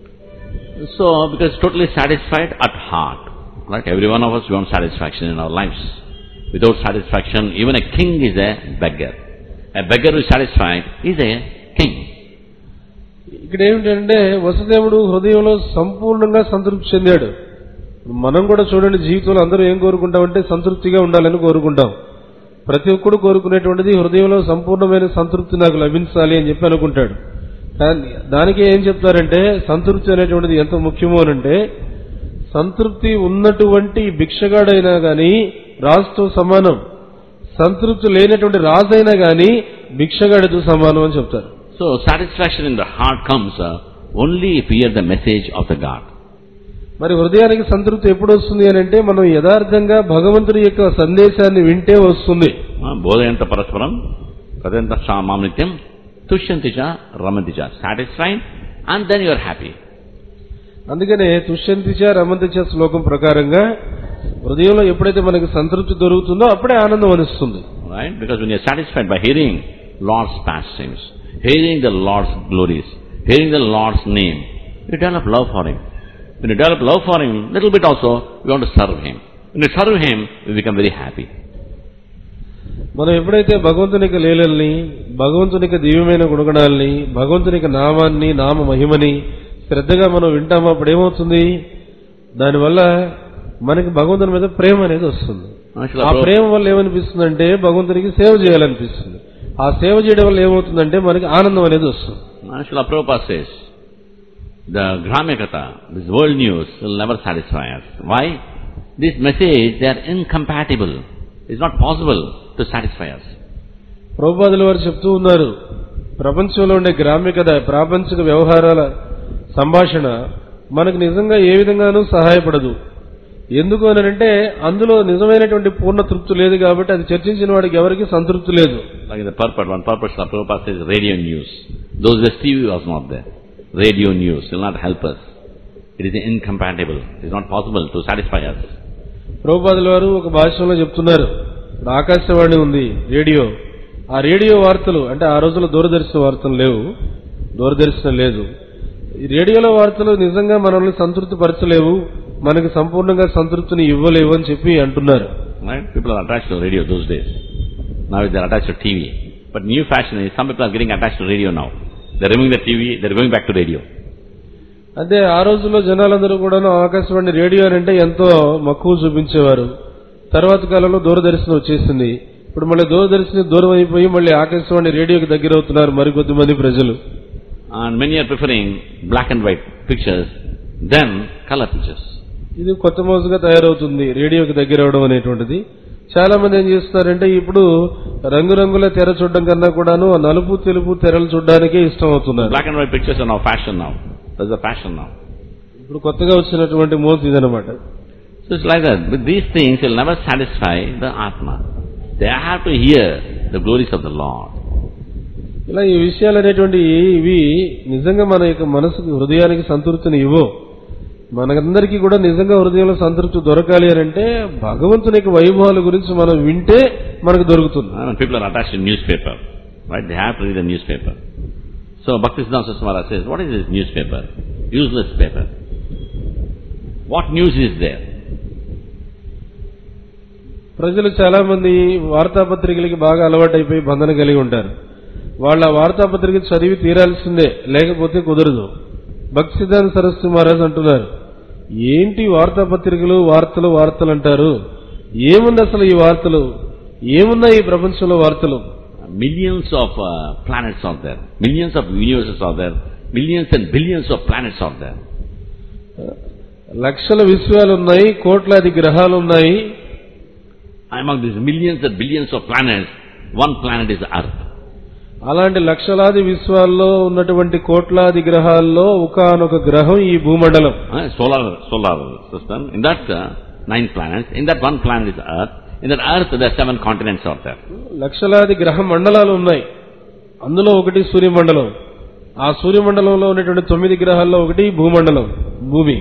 So, because totally satisfied at heart, right? Every one of us want satisfaction in our lives. Without satisfaction, even a king is a beggar. A beggar who is satisfied is a king. ఇక్కడ ఏమిటంటే వసుదేవుడు హృదయంలో సంపూర్ణంగా సంతృప్తి చెందాడు మనం కూడా చూడండి జీవితంలో అందరూ ఏం కోరుకుంటామంటే సంతృప్తిగా ఉండాలని కోరుకుంటాం ప్రతి ఒక్కడు కోరుకునేటువంటిది హృదయంలో సంపూర్ణమైన సంతృప్తి నాకు లభించాలి అని చెప్పి అనుకుంటాడు కానీ దానికి ఏం చెప్తారంటే సంతృప్తి అనేటువంటిది ఎంత ముఖ్యమో అనంటే సంతృప్తి ఉన్నటువంటి భిక్షగాడైనా గాని రాజుతో సమానం సంతృప్తి లేనటువంటి రాజైనా గాని భిక్షగాడితో సమానం అని చెప్తారు So satisfaction in the heart comes uh, only if we hear the message of the God. మరి హృదయానికి సంతృప్తి ఎప్పుడు వస్తుంది అని అంటే మనం యథార్థంగా భగవంతుడి యొక్క సందేశాన్ని వింటే వస్తుంది Uh, బోధయంత పరస్పరం కదంత మామనిత్యం తుష్యంతి చ రమంతి చ satisfied and then you are happy అందుకనే తుష్యంతిచ రమంతిచ శ్లోకం ప్రకారంగా హృదయంలో ఎప్పుడైతే మనకి సంతృప్తి దొరుకుతుందో అప్పుడే ఆనందం అనిస్తుంది right? Because when you're satisfied by hearing Lord's pastimes, hearing the Lord's glories, hearing the Lord's name, you develop love for Him. When you develop love for Him, little bit also, you want to serve Him. When you serve Him, you become very happy. మనం ఎప్పుడైతే భగవంతుని యొక్క లీలల్ని భగవంతుని యొక్క దివ్యమైన గుణగణాలని భగవంతుని యొక్క నామాన్ని నామ మహిమని శ్రద్ధగా మనం వింటామో అప్పుడు ఏమవుతుంది దానివల్ల మనకి భగవంతుని మీద ప్రేమ అనేది వస్తుంది Actually, ఆ ప్రేమ వల్ల ఏమనిపిస్తుందంటే భగవంతునికి సేవ చేయాలనిపిస్తుంది ఆ సేవ చేయడం వల్ల ఏమవుతుందంటే మనకి ఆనందం అనేది వస్తుంది Srila Prabhupada says, the Gramyakata, this world news will never satisfy us. Why? This message, they are incompatible. It's not possible to satisfy us. ప్రభుపాదుల వారు చెప్తూ ఉన్నారు ప్రపంచంలో ఉండే గ్రామ్య కథ ప్రాపంచిక వ్యవహారాల సంభాషణ మనకు నిజంగా ఏ విధంగానూ సహాయపడదు ఎందుకు అని అంటే అందులో నిజమైనటువంటి పూర్ణ తృప్తి లేదు కాబట్టి అది చర్చించిన వాడికి ఎవరికి సంతృప్తి లేదు Like in the purport, one purpose of Prabhupada says radio news. Those days TV was not there. Radio news will not help us. It is incompatible. It is not possible to satisfy us. ప్రభుపాదుల వారు ఒక భాషలో చెప్తున్నారు ఇప్పుడు ఆకాశవాణి ఉంది radio ఆ radio వార్తలు అంటే ఆ రోజుల్లో దూరదర్శన వార్తలు లేవు దూరదర్శనం లేదు ఈ రేడియోలో వార్తలు నిజంగా మనల్ని సంతృప్తి పరచలేవు మనకి సంపూర్ణంగా సంతృప్తిని ఇవ్వలేవు అని చెప్పి అంటున్నారు Right? People are attached to radio those days. Now they are attached to TV. But new fashion is some people are getting attached to radio now. They are removing the TV, they are going back to radio. అదే ఆ రోజుల్లో జనాలందరూ కూడా Akashvani radio అని అంటే ఎంతో మక్కువ చూపించేవారు తర్వాత కాలంలో దూరదర్శనం వచ్చేసింది ఇప్పుడు మళ్ళీ దూరదర్శనం దూరం అయిపోయి మళ్ళీ ఆకాశవాణి రేడియోకి దగ్గర అవుతున్నారు మరికొద్ది మంది ప్రజలు And many are preferring black and white pictures than color pictures. ఇది కొత్త మోజుగా తయారవుతుంది రేడియోకి దగ్గర అవడం అనేటువంటిది చాలా మంది ఏం చేస్తున్నారంటే ఇప్పుడు రంగురంగుల తెర చూడడం కన్నా కూడాను ఆ నలుపు తెలుపు తెరలు చూడడానికే ఇష్టం అవుతున్నారు Black and white pictures are now fashion now. There's a fashion now. ఇప్పుడు కొత్తగా వచ్చినటువంటి మోజు ఇదనమాట So it's like that. But these things will never satisfy the Atma. They have to hear the glories of the Lord. ఇలా ఈ విషయాలు అనేటువంటి ఇవి నిజంగా మన యొక్క మనసుకు హృదయానికి సంతృప్తిని ఇవ్వవు మనందరికీ కూడా నిజంగా హృదయంలో సంతృప్తి దొరకాలి అని అంటే భగవంతుని యొక్క వైభవాల గురించి మనం వింటే మనకు దొరుకుతుంది Uh, When people are attached to newspaper, right, they have to read the newspaper. So Bhaktisiddhanta Samara says, what is this newspaper? Useless paper. What news is there? ప్రజలు చాలా మంది వార్తాపత్రికలకి బాగా అలవాటైపోయి బంధన కలిగి ఉంటారు వాళ్ళ వార్తాపత్రిక చదివి తీరాల్సిందే లేకపోతే కుదరదు భక్తి సిద్ధాంత సరస్వతి మహారాజ్ అంటున్నారు ఏంటి వార్తాపత్రికలు వార్తలు వార్తలు అంటారు ఏముంది అసలు ఈ వార్తలు ఏమున్నాయి ఈ ప్రపంచంలో వార్తలు Millions of uh, planets are there. Millions of universes are there. Millions and billions of planets are there. లక్షల విశ్వాలు ఉన్నాయి కోట్లాది గ్రహాలు ఉన్నాయి Among these millions and billions of planets, one planet is Earth. అలాంటి లక్షలాది విశ్వాల్లో ఉన్నటువంటి కోట్లాది గ్రహాల్లో ఒకానొక గ్రహం ఈ భూమండలం Uh, solar solar system. In that uh, nine planets, in that one planet is Earth. In that Earth, there are seven continents out there. లక్షలాది గ్రహ మండలాలు ఉన్నాయి అందులో ఒకటి సూర్యమండలం ఆ సూర్యమండలంలో ఉన్నటువంటి తొమ్మిది గ్రహాల్లో ఒకటి భూమండలం భూమి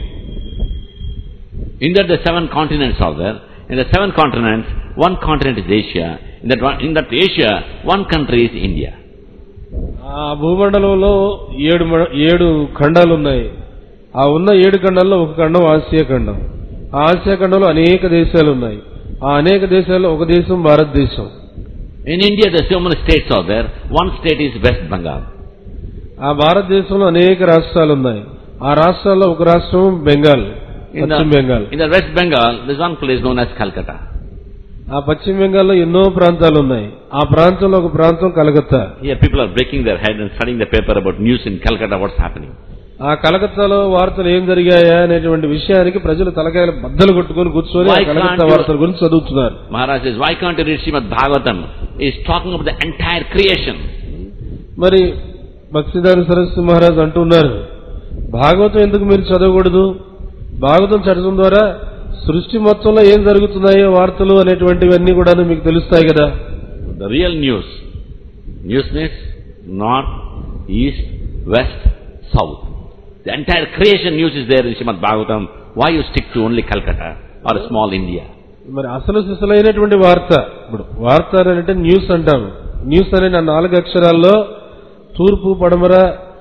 In that, the seven continents are there. In the seven continents, one continent is Asia. In that, one, in that Asia, one country is India. ఆ భూమండలంలో ఏడు మ- ఏడు ఖండాలు ఉన్నాయి ఆ ఉన్న ఏడు ఖండాల్లో ఒక ఖండం ఆసియా ఖండం ఆ ఆసియా ఖండంలో అనేక దేశాలు ఉన్నాయి ఆ అనేక దేశాల్లో ఒక దేశం భారతదేశం In India, there are so many states are there. One state is West Bengal. ఆ భారతదేశంలో అనేక రాష్ట్రాలు ఉన్నాయి ఆ రాష్ట్రాల్లో ఒక రాష్ట్రం బెంగాల్ In పశ్చిమ Bengal the, in the West Bengal, there's one place known as Calcutta. ఆ పశ్చిమ బెంగాల్లో ఎన్నో ప్రాంతాలు ఉన్నాయి ఆ ప్రాంతంలో ఒక ప్రాంతం Calcutta Here people are breaking their head and studying the paper about news in Calcutta, what's happening. ఆ కలకత్తాలో వార్తలు ఏం జరిగాయా అనేటువంటి విషయానికి ప్రజలు తలకాయలు బద్దలు కొట్టుకొని కూర్చొని ఆ Why కలకత్తా can't you- వార్తల గురించి చదువుతున్నారు Maharaj says, why can't you read Srimad Bhagavatam? He's talking about the entire creation. మరి భక్తిదారి సరస్వతి మహారాజ్ అంటున్నారు భాగవతం ఎందుకు మీరు చదవకూడదు భాగవతం చదవడం ద్వారా సృష్టి మొత్తంలో ఏం జరుగుతున్నాయో వార్తలు అనేటువంటివన్నీ కూడా మీకు తెలుస్తాయి కదా The real news. News means north, east, west, south. The entire creation news is there in Srimad Bhagavatam. Why you stick to only Calcutta or small India? మరి అసలు సిసలైనటువంటి వార్త ఇప్పుడు వార్త అని అంటే న్యూస్ అంటాము న్యూస్ అనే నా నాలుగు అక్షరాల్లో తూర్పు పడమర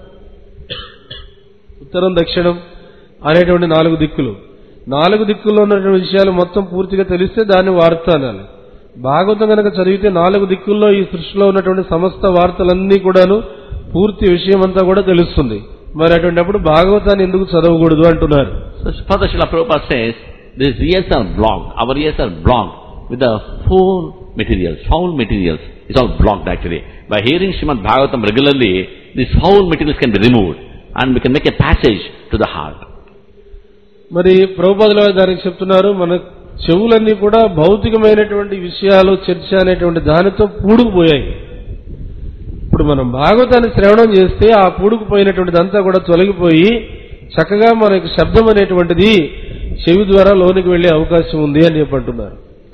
ఉత్తరం దక్షిణం అనేటువంటి నాలుగు దిక్కులు నాలుగు దిక్కుల్లో ఉన్నటువంటి విషయాలు మొత్తం పూర్తిగా తెలిస్తే దాన్ని వార్త అనాలి భాగవతం కనుక చదివితే నాలుగు దిక్కుల్లో ఈ సృష్టిలో ఉన్నటువంటి సమస్త వార్తలన్నీ కూడాను పూర్తి విషయం అంతా కూడా తెలుస్తుంది మరి అటువంటిప్పుడు భాగవతాన్ని ఎందుకు చదవకూడదు అంటున్నారు So Father Srila Prabhupada says, these ears are blocked, our ears are blocked with the foul materials, foul materials. It's all blocked actually. By hearing Srimad Bhagavatam regularly, these foul materials can be removed and we can make a passage to the heart. మరి ప్రభుపాదుల వారు దానికి చెప్తున్నారు మన చెవులన్నీ కూడా భౌతికమైనటువంటి విషయాలు చర్చ అనేటువంటి దానితో పూడుకుపోయాయి ఇప్పుడు మనం భాగవతాన్ని శ్రవణం చేస్తే ఆ పూడుకుపోయినటువంటిదంతా కూడా తొలగిపోయి చక్కగా మనకి శబ్దం అనేటువంటిది చెవి ద్వారా లోనికి వెళ్లే అవకాశం ఉంది అని చెప్పి అంటున్నారు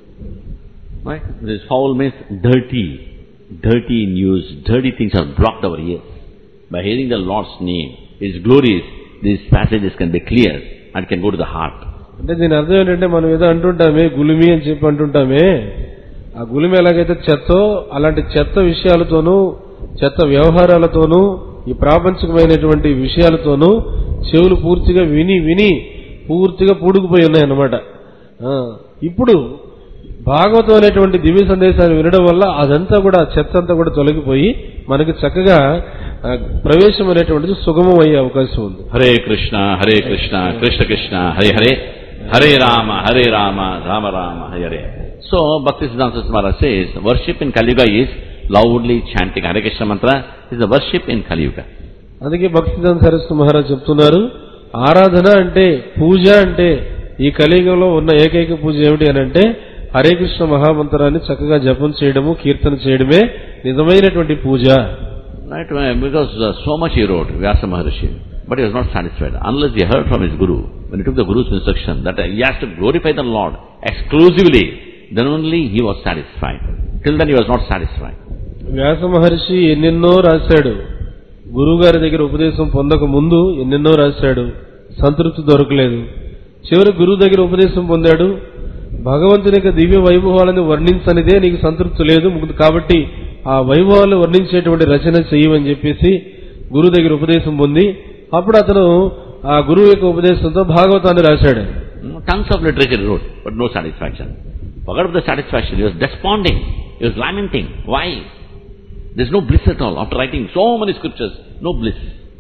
Right? This foul means dirty. Dirty news, dirty things are blocked our ears. By hearing the Lord's name, His glories, these passages can be cleared and can go to the heart. అంటే దీని అర్థం ఏంటంటే మనం ఏదో అంటుంటామే గులిమి అని చెప్పి అంటుంటామే ఆ గులిమి ఎలాగైతే చెత్తో అలాంటి చెత్త విషయాలతోనూ చెత్త వ్యవహారాలతోనూ ఈ ప్రాపంచికమైనటువంటి విషయాలతోనూ చెవులు పూర్తిగా విని విని పూర్తిగా పూడుకుపోయి ఉన్నాయన్నమాట ఆ, ఇప్పుడు భాగవతం అనేటువంటి దివ్య సందేశాన్ని వినడం వల్ల అదంతా కూడా ఆ చెత్త అంతా కూడా తొలగిపోయి మనకి చక్కగా ఆ, ప్రవేశం అనేటువంటిది సుగమం అయ్యే అవకాశం ఉంది Hare Krishna, Hare Krishna, Krishna Krishna, Hare Hare, Hare Rama, Hare Rama, Rama Rama, Hare Hare. So, Bhakti Siddhanta Maharaj says, worship in Kali Yuga is loudly chanting Hare Krishna mantra is the worship in Kali Yuga. అందుకే భక్తిదాన్ సరస్వతి మహారాజ్ చెప్తున్నారు ఆరాధన అంటే పూజ అంటే ఈ కలియుగంలో ఉన్న ఏకైక పూజ ఏమిటి అని అంటే హరే కృష్ణ మహామంత్రాన్ని చక్కగా జపం చేయడము కీర్తన చేయడమే నిజమైనటువంటి పూజ Right? Well, Because uh, so much he wrote, Vyasa Maharishi, but he was not satisfied. Unless he heard from his Guru, when he took the Guru's instruction that uh, he has to glorify the Lord exclusively, then only he was satisfied. Till then he was not satisfied. వ్యాస మహర్షి ఎన్నెన్నో రాశాడు గురువు గారి దగ్గర ఉపదేశం పొందక ముందు ఎన్నెన్నో రాశాడు సంతృప్తి దొరకలేదు చివరి గురువు దగ్గర ఉపదేశం పొందాడు భగవంతుని యొక్క దివ్య వైభవాలను వర్ణించనిదే నీకు సంతృప్తి లేదు ముగ్గురు కాబట్టి ఆ వైభవాలను వర్ణించేటువంటి రచన చెయ్యమని చెప్పేసి గురువు దగ్గర ఉపదేశం పొంది అప్పుడు అతను ఆ గురువు యొక్క ఉపదేశంతో భాగవతాన్ని రాశాడు Mm, Tons of literature he wrote, but no satisfaction. Forgot of the satisfaction. He was desponding. He was lamenting. Why? There's no bliss at all. After writing so many scriptures, no bliss.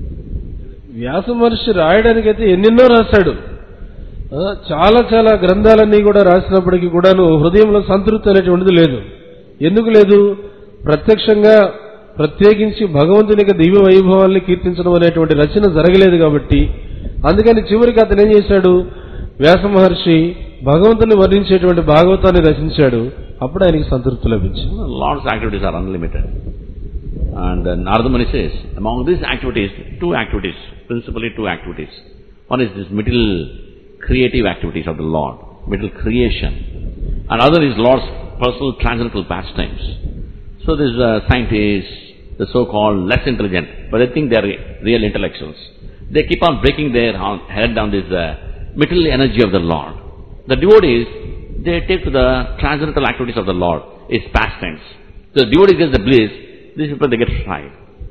వ్యాస మహర్షి రాయడానికైతే ఎన్నెన్నో రాశాడు ఆ, చాలా చాలా గ్రంథాలన్నీ కూడా రాసినప్పటికీ కూడాను హృదయంలో సంతృప్తి అనేటువంటిది లేదు ఎందుకు లేదు ప్రత్యక్షంగా ప్రత్యేకించి భగవంతుని యొక్క దివ్య వైభవాల్ని కీర్తించడం అనేటువంటి రచన జరగలేదు కాబట్టి అందుకని చివరికి అతను ఏం చేశాడు వ్యాస మహర్షి భగవంతుని వర్ణించేటువంటి భాగవతాన్ని రచించాడు అప్పుడు ఆయనకి సంతృప్తి లభించింది The Lord's activities are unlimited. And uh, Narada Muni says, among these activities, two activities, principally two activities. One is this middle creative activities of the Lord, middle creation. And other is Lord's personal transcendental pastimes. So these uh, scientists, the so-called less intelligent, but they think they are real intellectuals. They keep on breaking their ha- head down this uh, middle energy of the Lord. The devotees, they take to the transcendental activities of the Lord, its pastimes. So the devotee gets the bliss, these people they get fried.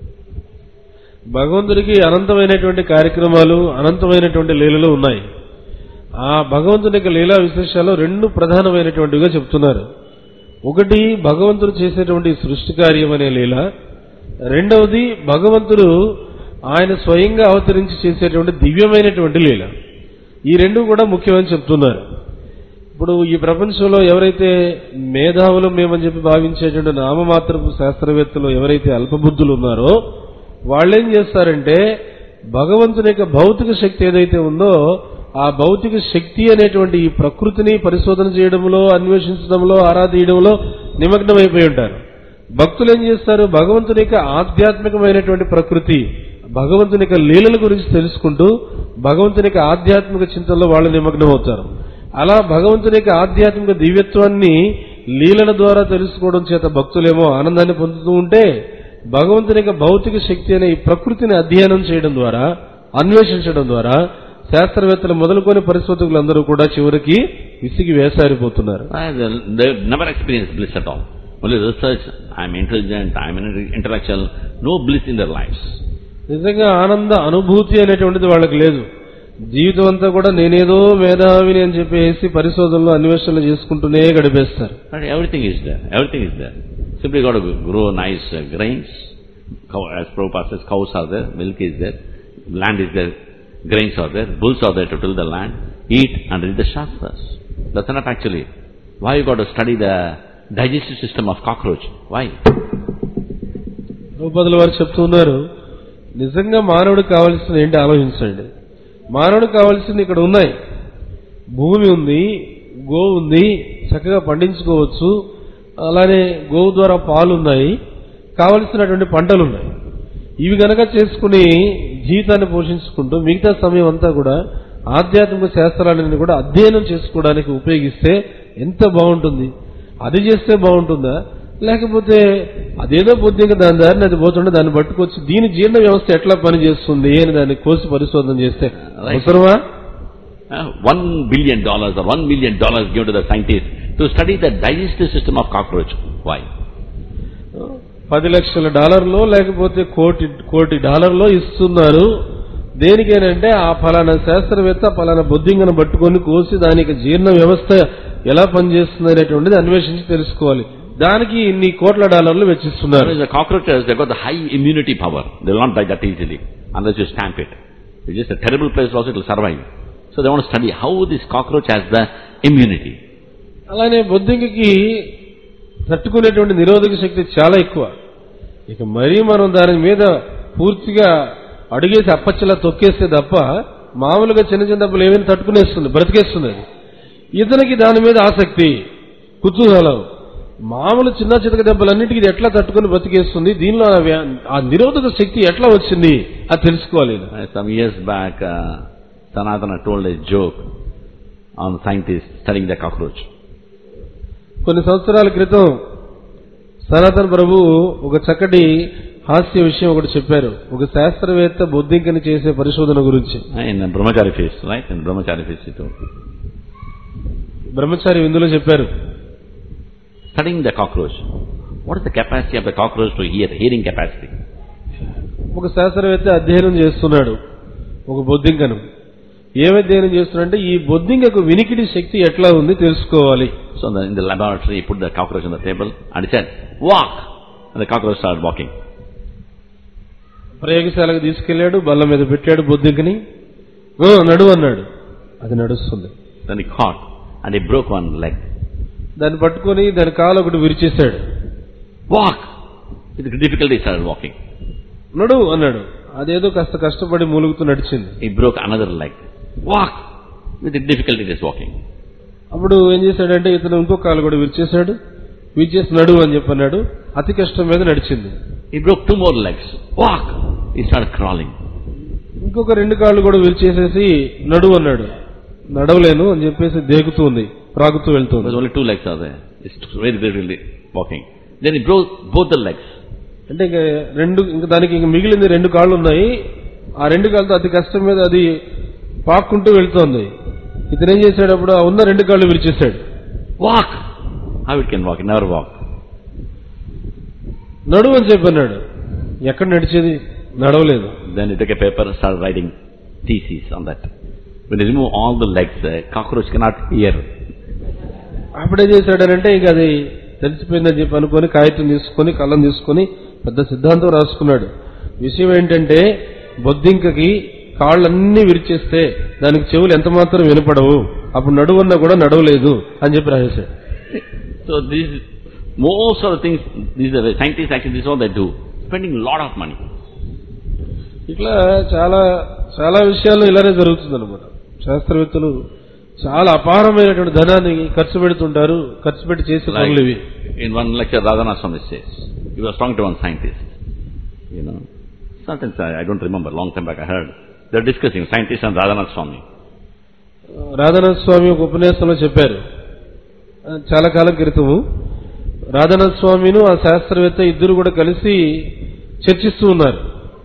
భగవంతుడికి అనంతమైనటువంటి కార్యక్రమాలు అనంతమైనటువంటి లీలలు ఉన్నాయి ఆ భగవంతుని యొక్క లీలా విశేషాలు రెండు ప్రధానమైనటువంటివిగా చెప్తున్నారు ఒకటి భగవంతుడు చేసేటువంటి సృష్టి కార్యం అనే లీల రెండవది భగవంతుడు ఆయన స్వయంగా అవతరించి చేసేటువంటి దివ్యమైనటువంటి లీల ఈ రెండు కూడా ముఖ్యమని చెప్తున్నారు ఇప్పుడు ఈ ప్రపంచంలో ఎవరైతే మేధావులు మేమని చెప్పి భావించేటువంటి నామమాత్రపు శాస్త్రవేత్తలు ఎవరైతే అల్పబుద్ధులు ఉన్నారో వాళ్ళేం చేస్తారంటే భగవంతుని యొక్క భౌతిక శక్తి ఏదైతే ఉందో ఆ భౌతిక శక్తి అనేటువంటి ఈ ప్రకృతిని పరిశోధన చేయడంలో అన్వేషించడంలో ఆరాధీయడంలో నిమగ్నమైపోయి ఉంటారు భక్తులు ఏం చేస్తారు భగవంతుని యొక్క ఆధ్యాత్మికమైనటువంటి ప్రకృతి భగవంతుని యొక్క లీలల గురించి తెలుసుకుంటూ భగవంతుని యొక్క ఆధ్యాత్మిక చింతనలో వాళ్ళు నిమగ్నం అవుతారు అలా భగవంతుని యొక్క ఆధ్యాత్మిక దివ్యత్వాన్ని లీలల ద్వారా తెలుసుకోవడం చేత భక్తులేమో ఆనందాన్ని పొందుతూ ఉంటే భగవంతుని యొక్క భౌతిక శక్తి అనే ఈ ప్రకృతిని అధ్యయనం చేయడం ద్వారా అన్వేషించడం ద్వారా శాస్త్రవేత్తలు మొదలుకొని పరిశోధకులందరూ కూడా చివరికి విసిగి వేసారిపోతున్నారు Uh, they, they never experienced bliss at all. Only research, I'm intelligent, I'm intellectual, no bliss in their lives. నిజంగా ఆనంద అనుభూతి అనేటువంటిది వాళ్ళకి లేదు జీవితం అంతా కూడా నేనేదో మేధావిని అని చెప్పేసి పరిశోధనలు అన్వేషణలు చేసుకుంటూనే గడిపేస్తారు But everything is there. Everything is there. Simply got to grow nice uh, grains. Cow, as Prabhupada says, cows are there, milk is there, land is there, grains are there, bulls are there to till the land, eat and read the Shastras. That's enough actually. Why you got to study the digestive system of cockroach? Why? రూపదుల వారు చెప్తున్నారు నిజంగా మానవుడికి కావాల్సిన ఏంటి ఆలోచించండి మానవుడికి కావాల్సింది ఇక్కడ ఉన్నాయి భూమి ఉంది గో ఉంది చక్కగా పండించుకోవచ్చు అలానే గోవు ద్వారా పాలు ఉన్నాయి కావలసినటువంటి పంటలు ఉన్నాయి ఇవి గనక చేసుకుని జీవితాన్ని పోషించుకుంటూ మిగతా సమయం అంతా కూడా ఆధ్యాత్మిక శాస్త్రాలను కూడా అధ్యయనం చేసుకోవడానికి ఉపయోగిస్తే ఎంత బాగుంటుంది అది చేస్తే బాగుంటుందా లేకపోతే అదేదో బుద్ధిగా దాని దారిని అది పోతుంటే దాన్ని పట్టుకొచ్చి దీని జీర్ణ వ్యవస్థ ఎట్లా పనిచేస్తుంది అని దాన్ని కోసి పరిశోధన చేస్తే Right. అవసరమా Uh, one billion dollars or one million dollars given to the scientists to study the digestive system of cockroach. Why? పది లక్షల డాలర్లో లేకపోతే కోటి కోటి డాలర్లో ఇస్తున్నారు దేనికేనంటే ఆ ఫలానా శాస్త్రవేత్త ఫలానా బొద్దింగను పట్టుకొని కోసి దానికి జీర్ణ వ్యవస్థ ఎలా పనిచేస్తుంది అనేటువంటిది అన్వేషించి తెలుసుకోవాలి దానికి ఇన్ని కోట్ల డాలర్లు వెచ్చిస్తున్నారు Whereas the cockroaches, they've got the high immunity power. They will not die that easily unless you stamp it. It's just a terrible place also, it will survive. So they want to study how this cockroach has the immunity. అలానే బొద్దింకకి తట్టుకునేటువంటి నిరోధక శక్తి చాలా ఎక్కువ ఇక మరీ మనం దాని మీద పూర్తిగా అడుగేసి అప్పచ్చలా తొక్కేస్తే తప్ప మామూలుగా చిన్న చిన్న దెబ్బలు ఏమైనా తట్టుకునేస్తుంది బ్రతికేస్తుంది అది ఇతనికి దాని మీద ఆసక్తి కుతూహలం మామూలు చిన్న చితక దెబ్బలన్నిటికీ ఇది ఎట్లా తట్టుకుని బ్రతికేస్తుంది దీనిలో ఆ వ్యా- ఆ నిరోధక శక్తి ఎట్లా వచ్చింది అది తెలుసుకోవాలి ఈయన. Uh, some years back, uh, Sanatana told a joke on scientists studying the cockroach. కొన్ని సంవత్సరాల క్రితం సనాతన ప్రభు ఒక చక్కటి హాస్య విషయం ఒకటి చెప్పారు ఒక శాస్త్రవేత్త బొద్దింకని చేసే పరిశోధన గురించి Uh, In Brahmachari phase, right? In Brahmachari phase, he told. బ్రహ్మచారి ఇందులో చెప్పారు Studying the cockroach. What is the capacity of the cockroach to hear? Hearing capacity. ఒక శాస్త్రవేత్త అధ్యయనం చేస్తున్నాడు ఒక బొద్దింకను ఏమి అధ్యయనం చేస్తున్నాడంటే ఈ బొద్దింకకు వినికిడి శక్తి ఎట్లా ఉంది తెలుసుకోవాలి So in the, in the laboratory, he put the cockroach on the table and he said, walk! And the cockroach started walking. ప్రయోగశాలకు తీసుకెళ్లాడు బల్ల మీద పెట్టాడు బొద్దింకని "ఓ, నడు అన్నాడు అది నడుస్తుంది Then he caught and he broke one leg. దాన్ని పట్టుకొని దాని కాలు ఒకటి విరిచేశాడు Walk! With difficulty he started walking. నడు అన్నాడు అదేదో కాస్త కష్టపడి మూలుగుతూ నడిచింది He broke another leg. Walk! With difficulty he is walking. అప్పుడు ఏం చేశాడంటే ఇతను ఇంకో కాలు కూడా విరిచేశాడు విరిచేసి నడు అని చెప్పన్నాడు అతి కష్టం మీద నడిచింది He broke two more legs. Walk! He started crawling. ఇంకొక రెండు కాళ్ళు కూడా విరిచేసేసి నడు అన్నాడు నడవలేను అని చెప్పేసి దేగుతూ ఉంది ప్రాగుతూ వెళ్తుంది Because only two legs are there. It's very difficulty walking. Then he broke both the legs. అంటే ఇంక రెండు ఇంక దానికి ఇంక మిగిలింది రెండు కాళ్ళు ఉన్నాయి ఆ రెండు కాళ్ళతో అతి కష్టం మీద అది పాక్కుంటూ వెళ్తోంది ఇతను ఏం చేశాడు అప్పుడు ఆ ఉన్న రెండు కాళ్ళు విరిచేశాడు Walk! How it can walk? It never walk. నడు అని చెప్పన్నాడు ఎక్కడ నడిచేది నడవలేదు Then he took a paper and started writing theses on that. When you remove all the legs, uh, cockroach cannot hear. అప్పుడే చేశాడనంటే ఇక అది తెలిసిపోయిందని చెప్పి అనుకొని కాగితం తీసుకొని కళ్ళం తీసుకొని పెద్ద సిద్ధాంతం రాసుకున్నాడు విషయం ఏంటంటే బొద్దింకకి కాళ్ళన్నీ విరిచేస్తే దానికి చెవులు ఎంత మాత్రం వినపడవు అప్పుడు నడువన్నా కూడా నడవలేదు అని చెప్పి రాసేశాడు So this, most of the things, these are the scientists actually, this is what they do. Spending a lot of money. ఇట్లా చాలా చాలా విషయాల్లో ఇలానే జరుగుతుంది అనమాట శాస్త్రవేత్తలు చాలా అపారమైనటువంటి ధనాన్ని ఖర్చు పెడుతుంటారు ఖర్చు పెట్టి చేసే పనులు ఇవి in one lecture, Radhanath Swami says, he was talking to one scientist, you know. Sometimes I, I don't remember, long time back I heard, they're discussing, scientists and Radhanath Swami. రాధానాథ స్వామి ఒక ఉపన్యాసంలో చెప్పారు ఆ, చాలా కాలం క్రితము రాధానాథ స్వామిను ఆ శాస్త్రవేత్త ఇద్దరు కూడా కలిసి చర్చిస్తూ ఉన్నారు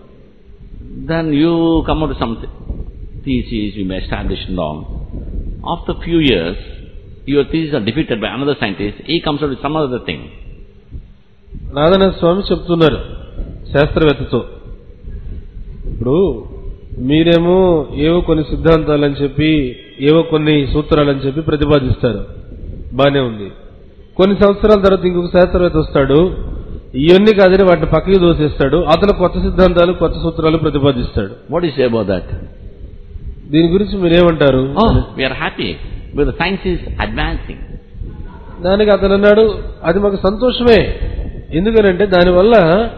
Then you come out with some th- theses, you may establish and all. After few years, your theses are defeated by another scientist, he comes out with some other thing. రాధానాథ స్వామి చెప్తున్నారు శాస్త్రవేత్తతో ఇప్పుడు మీరేమో ఏవో కొన్ని సిద్ధాంతాలని చెప్పి ఏవో కొన్ని సూత్రాలని చెప్పి ప్రతిపాదిస్తారు బానే ఉంది కొన్ని సంవత్సరాల తర్వాత ఇంకొక శాస్త్రవేత్త వస్తాడు ఇవన్నీ కాదని వాటిని పక్కకి దోసేస్తాడు అతను కొత్త సిద్ధాంతాలు కొత్త సూత్రాలు ప్రతిపాదిస్తాడు What do you say about that? దీని గురించి మీరేమంటారు Oh, we are happy because the science is advancing. దానికి అతను అన్నాడు అది మాకు సంతోషమే ఎందుకనంటే దానివల్ల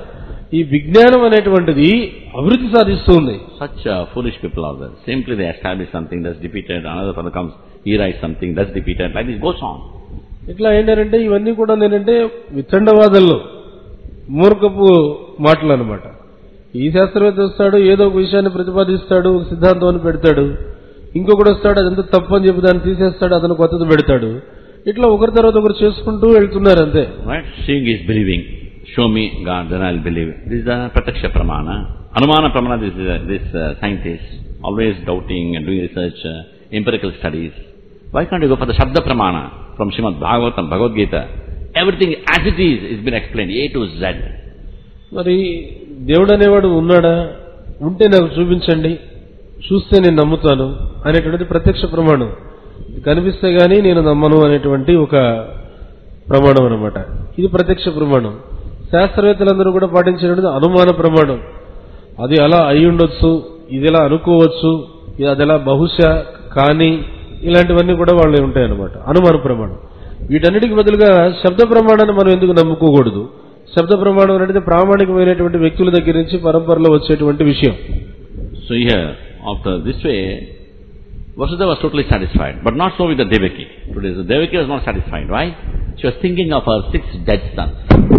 ఈ విజ్ఞానం అనేటువంటిది అభివృద్ధి సాధిస్తుంది Such uh, foolish people are there. Simply they establish something that's defeated, another fellow comes, he writes something that's defeated, like this goes on. ఇట్లా ఏంటంటే ఇవన్నీ కూడా నేనంటే వితండవాదంలో మూర్ఖపు మాటలు అనమాట ఈ శాస్త్రవేత్త వస్తాడు ఏదో ఒక విషయాన్ని ప్రతిపాదిస్తాడు ఒక సిద్ధాంతాన్ని పెడతాడు ఇంకొకటి వస్తాడు అదంతా తప్పు అని చెప్పి దాన్ని తీసేస్తాడు అతను కొత్తది పెడతాడు ఇట్లా ఒకరి తర్వాత ఒకరు చేసుకుంటూ వెళ్తున్నారు అంతే Right? Seeing is believing. Show me God, then I'll believe. This is a prataksha pramana. Anumana pramana, this, is, uh, this uh, scientist, always doubting and doing research, uh, empirical studies. Why can't you go for the Shabda pramana from Srimad Bhagavatam, Bhagavad Gita? Everything as it is, is been explained, A to Z. మరి దేవుడు అనేవాడు ఉన్నాడా ఉంటే నాకు చూపించండి చూస్తే నేను నమ్ముతాను అనేటువంటిది ప్రత్యక్ష ప్రమాణం ఇది కనిపిస్తే గానీ నేను నమ్మను అనేటువంటి ఒక ప్రమాణం అన్నమాట ఇది ప్రత్యక్ష ప్రమాణం శాస్త్రవేత్తలందరూ కూడా పాటించినటువంటి అనుమాన ప్రమాణం అది అలా అయి ఉండొచ్చు ఇది ఎలా అనుకోవచ్చు ఇది అది ఎలా బహుశా కానీ ఇలాంటివన్నీ కూడా వాళ్ళు ఉంటాయన్నమాట అనుమాన ప్రమాణం వీటన్నిటికి బదులుగా శబ్ద ప్రమాణాన్ని మనం ఎందుకు నమ్ముకోకూడదు శబ్ద ప్రమాణం అనేది ప్రామాణికమైనటువంటి వ్యక్తుల దగ్గర నుంచి పరంపరలో వచ్చేటువంటి విషయం So here, after this way, Vasudha was totally satisfied, but not so with the Devaki. Today, the Devaki was not satisfied. Why? She was thinking of her six dead sons.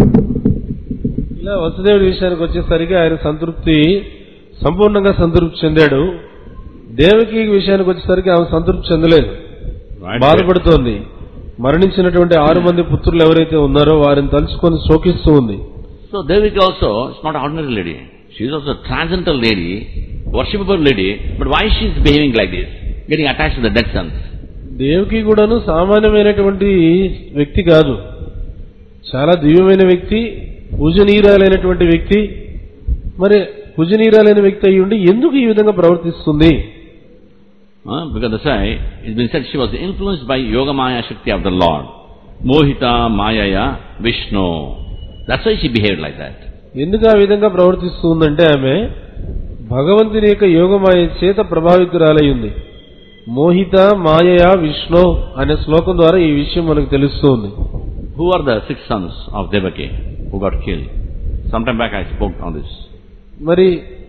ఇలా వసుదేవుడి విషయానికి వచ్చేసరికి ఆయన సంతృప్తి సంపూర్ణంగా సంతృప్తి చెందాడు దేవకి విషయానికి వచ్చేసరికి ఆమె సంతృప్తి చెందలేదు Right? బాధపడుతోంది మరణించినటువంటి ఆరు మంది పుత్రులు ఎవరైతే ఉన్నారో వారిని తలుచుకొని శోకిస్తూ ఉంది So Devaki also is not an ordinary lady. She is also a transcendental lady, worshipable lady, but why she is behaving like this? Getting attached to the dead sons. Devaki కూడాను సామాన్యమైనటువంటి వ్యక్తి కాదు చాలా దివ్యమైన వ్యక్తి పూజనీయురాలైనటువంటి వ్యక్తి మరి పూజనీయురాలైన వ్యక్తి అయి ఉండి ఎందుకు ఈ విధంగా ప్రవర్తిస్తుంది Huh? Because that's why it's been said she was influenced by Yoga Maya Shakti of the Lord. Mohita Mayaya Vishnu. That's why she behaved like that. ఎందుకు ఆ విధంగా ప్రవర్తిస్తుందంటే ఆమె భగవంతుని యొక్క యోగమాయ చేత ప్రభావితురాలై ఉంది మోహిత మాయయా విష్ణు అనే శ్లోకం ద్వారా ఈ విషయం మనకు తెలుస్తుంది Who are the six sons of Devaki who got killed? Sometime back I spoke on this. మరి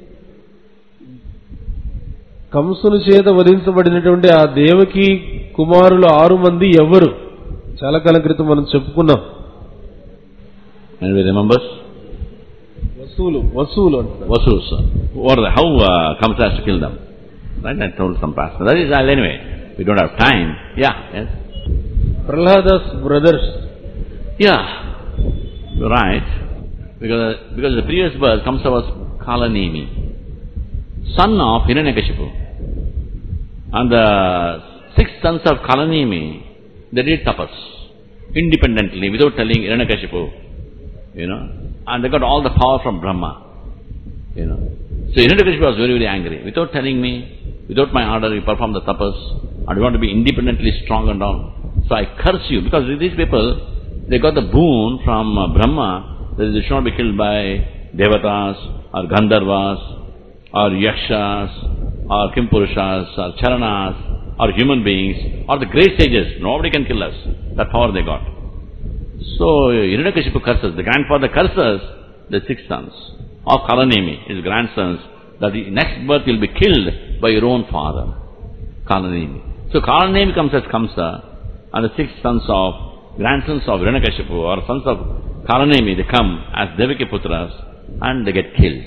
కంసుని చేత వధించబడినటువంటి ఆ దేవకి కుమారులు ఆరు మంది ఎవరు చాలా కాలం క్రితం మనం చెప్పుకున్నాం Anybody remembers? వసువులు వసువులు అంటారు Vasus. Who are the, how uh, Kamsa has to kill them? Right? I told some pastor. That is all anyway. We don't have time. Yeah, yes. Prahladas brothers Yeah, you're right. Because, because the previous verse, Kamsa was Kalanemi, son of Hiranyakashipu. And the six sons of Kalanemi, they did tapas, independently, without telling Hiranyakashipu, you know, and they got all the power from Brahma, you know. So Hiranyakashipu was very, very angry. Without telling me, without my order, you perform the tapas, and you want to be independently strong and all. So I curse you, because these people, they got the boon from uh, Brahma that they should not be killed by devatas or gandharvas or yakshas, or kimpurushas, or charanas, or human beings, or the great sages. Nobody can kill us. That power they got. So Hiranyakashipu curses, the grandfather curses the six sons of Kalanemi, his grandsons, that the next birth will be killed by your own father, Kalanemi. So Kalanemi comes as Kamsa, and the six sons of, grandsons of Hiranyakashipu, or sons of Kalanemi, they come as Devaki Putras, and they get killed.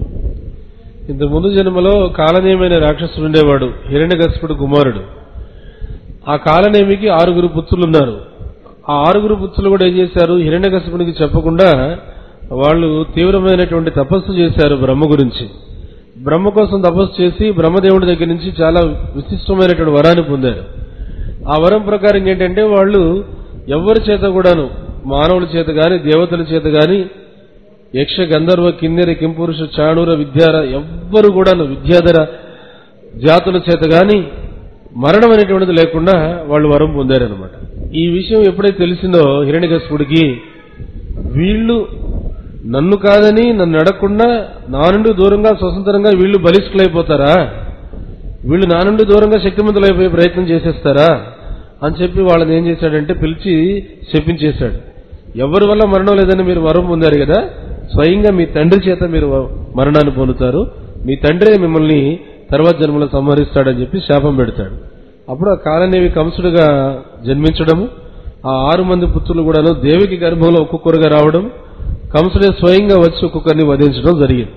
ఇంత ముందు జన్మలో కాలనేమైన రాక్షసుడు ఉండేవాడు హిరణ్యకశిపుడు కుమారుడు ఆ కాలనేమికి ఆరుగురు పుత్రులు ఉన్నారు ఆ ఆరుగురు పుత్రులు కూడా ఏం చేశారు హిరణ్యకశిపునికి చెప్పకుండా వాళ్ళు తీవ్రమైనటువంటి తపస్సు చేశారు బ్రహ్మ గురించి బ్రహ్మ కోసం తపస్సు చేసి బ్రహ్మదేవుడి దగ్గర నుంచి చాలా విశిష్టమైనటువంటి వరాన్ని పొందారు ఆ వరం ప్రకారం ఏంటంటే వాళ్ళు ఎవరి చేత కూడాను మానవుల చేత గాని దేవతల చేత గాని యక్ష గంధర్వ కిన్నెర కింపురుష చాణూర విద్యార ఎవ్వరు కూడాను విద్యాధర జాతుల చేత గాని మరణం అనేటువంటిది లేకుండా వాళ్ళు వరం పొందారనమాట ఈ విషయం ఎప్పుడైతే తెలిసిందో హిరణ్యకశిపుడికి వీళ్ళు నన్ను కాదని నన్ను అడగకుండా నా నుండి దూరంగా స్వతంత్రంగా వీళ్ళు బలిష్ఠులైపోతారా వీళ్ళు నా నుండి దూరంగా శక్తిమంతులైపోయే ప్రయత్నం చేసేస్తారా అని చెప్పి వాళ్ళని ఏం చేశాడంటే పిలిచి చెప్పించేశాడు ఎవరి వల్ల మరణం లేదని మీరు వరం పొందారు కదా స్వయంగా మీ తండ్రి చేత మీరు మరణాన్ని పొందుతారు మీ తండ్రే మిమ్మల్ని తర్వాత జన్మలో సంహరిస్తాడని చెప్పి శాపం పెడతాడు అప్పుడు ఆ కాలనేవి కంసుడుగా జన్మించడము ఆ ఆరు మంది పుత్రులు కూడాను దేవికి గర్భంలో ఒక్కొక్కరుగా రావడం కంసుడే స్వయంగా వచ్చి ఒక్కొక్కరిని వధించడం జరిగింది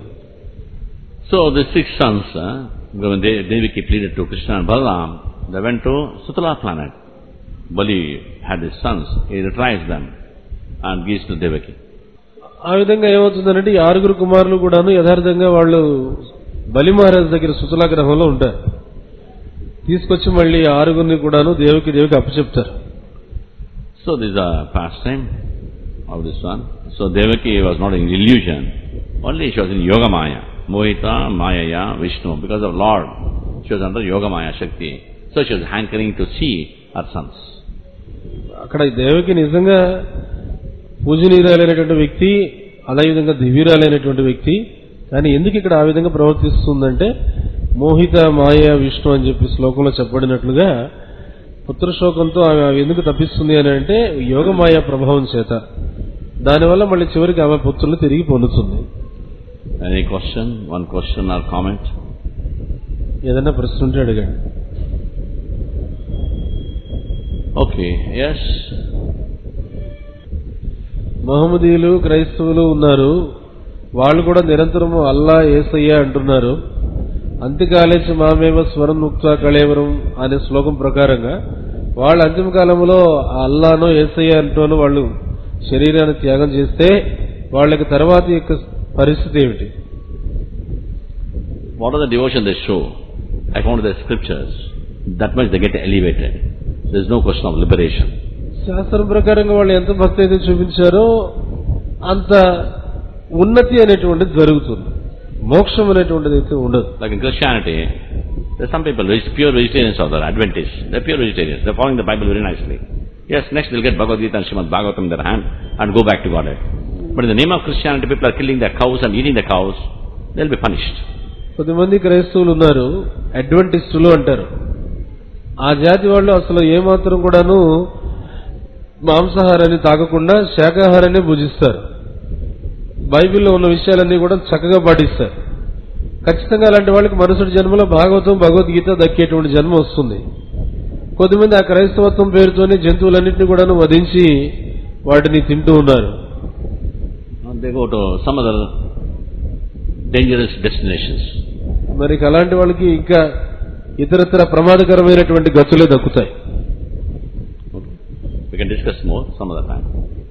So the six sons, uh, when they, Devaki pleaded to Krishna and Balaram, they went to Sutala planet. Bali had his sons, he retrieves them and gives to Devaki. ఆ విధంగా ఏమవుతుందంటే ఈ ఆరుగురు కుమారులు కూడాను యథార్థంగా వాళ్ళు బలి మహారాజ్ దగ్గర సుతులా గ్రహంలో ఉంటారు తీసుకొచ్చి మళ్ళీ ఆ ఆరుగురిని కూడాను దేవికి దేవికి అప్పచెప్తారు So this is a pastime of this one. So Devaki was not in illusion, only she was in Yoga Maya. Mohita, Mayaya, Vishnu. Because of Lord, she was under Yoga Maya Shakti. So she was hankering to see her sons. అక్కడ ఈ దేవికి నిజంగా పూజనీయురాలైనటువంటి వ్యక్తి అదేవిధంగా దివ్యురాలైనటువంటి వ్యక్తి కానీ ఎందుకు ఇక్కడ ఆ విధంగా ప్రవర్తిస్తుందంటే మోహిత మాయ విష్ణు అని చెప్పి శ్లోకంలో చెప్పబడినట్లుగా పుత్రశోకంతో ఆమె ఎందుకు తప్పిస్తుంది అని అంటే యోగమాయ ప్రభావం చేత దానివల్ల మళ్ళీ చివరికి ఆమె పుత్రులు తిరిగి పొందుతుంది Any question? One question or comment? ఏదైనా ప్రశ్న ఉంటే అడగండి Okay, yes. మహమ్మదీయులు క్రైస్తవులు ఉన్నారు వాళ్ళు కూడా నిరంతరము అల్లా ఏసయ్య అంటున్నారు అంత్యకాలేసి మామేవ స్వరం ముక్త కళేవరం అనే శ్లోకం ప్రకారంగా వాళ్ళు అంతిమ కాలంలో ఆ అల్లానో ఏసయ్య అంటూనో వాళ్ళు శరీరాన్ని త్యాగం చేస్తే వాళ్ళకి తర్వాత యొక్క పరిస్థితి ఏమిటి What are the devotion they show? According to the scriptures, that much they get elevated. There is no question of liberation. శాస్త్రం ప్రకారంగా వాళ్ళు ఎంత భక్తి అయితే చూపించారో అంత ఉన్నతి అనేటువంటిది జరుగుతుంది మోక్షం అనేటువంటిది అయితే ఉండదు Like in Christianity, there are some people, veg- pure vegetarians are there, Adventists. They're pure vegetarians. They're following the Bible very nicely. Yes, next they'll get Bhagavad Gita and Srimad Bhagavatam in their hand and go back to Godhead. But in the name of Christianity, people are killing their cows and eating the cows. They'll be punished. కొద్దిమంది క్రైస్తవులు ఉన్నారు అడ్వెంటిస్టులు అంటారు ఆ జాతి వాళ్ళు అసలు ఏమాత్రం కూడాను మాంసాహారాన్ని తాగకుండా శాకాహారాన్ని భుజిస్తారు బైబిల్లో ఉన్న విషయాలన్నీ కూడా చక్కగా పాటిస్తారు ఖచ్చితంగా అలాంటి వాళ్ళకి మరుసటి జన్మలో భాగవతం భగవద్గీత దక్కేటువంటి జన్మ వస్తుంది కొద్దిమంది ఆ క్రైస్తవత్వం పేరుతోనే జంతువులన్నింటినీ కూడాను వధించి వాటిని తింటూ ఉన్నారు And they go to some other dangerous destinations. మరి ఇక అలాంటి వాళ్ళకి ఇంకా ఇతరత్ర ప్రమాదకరమైనటువంటి గతులే దక్కుతాయి We can discuss more some other time.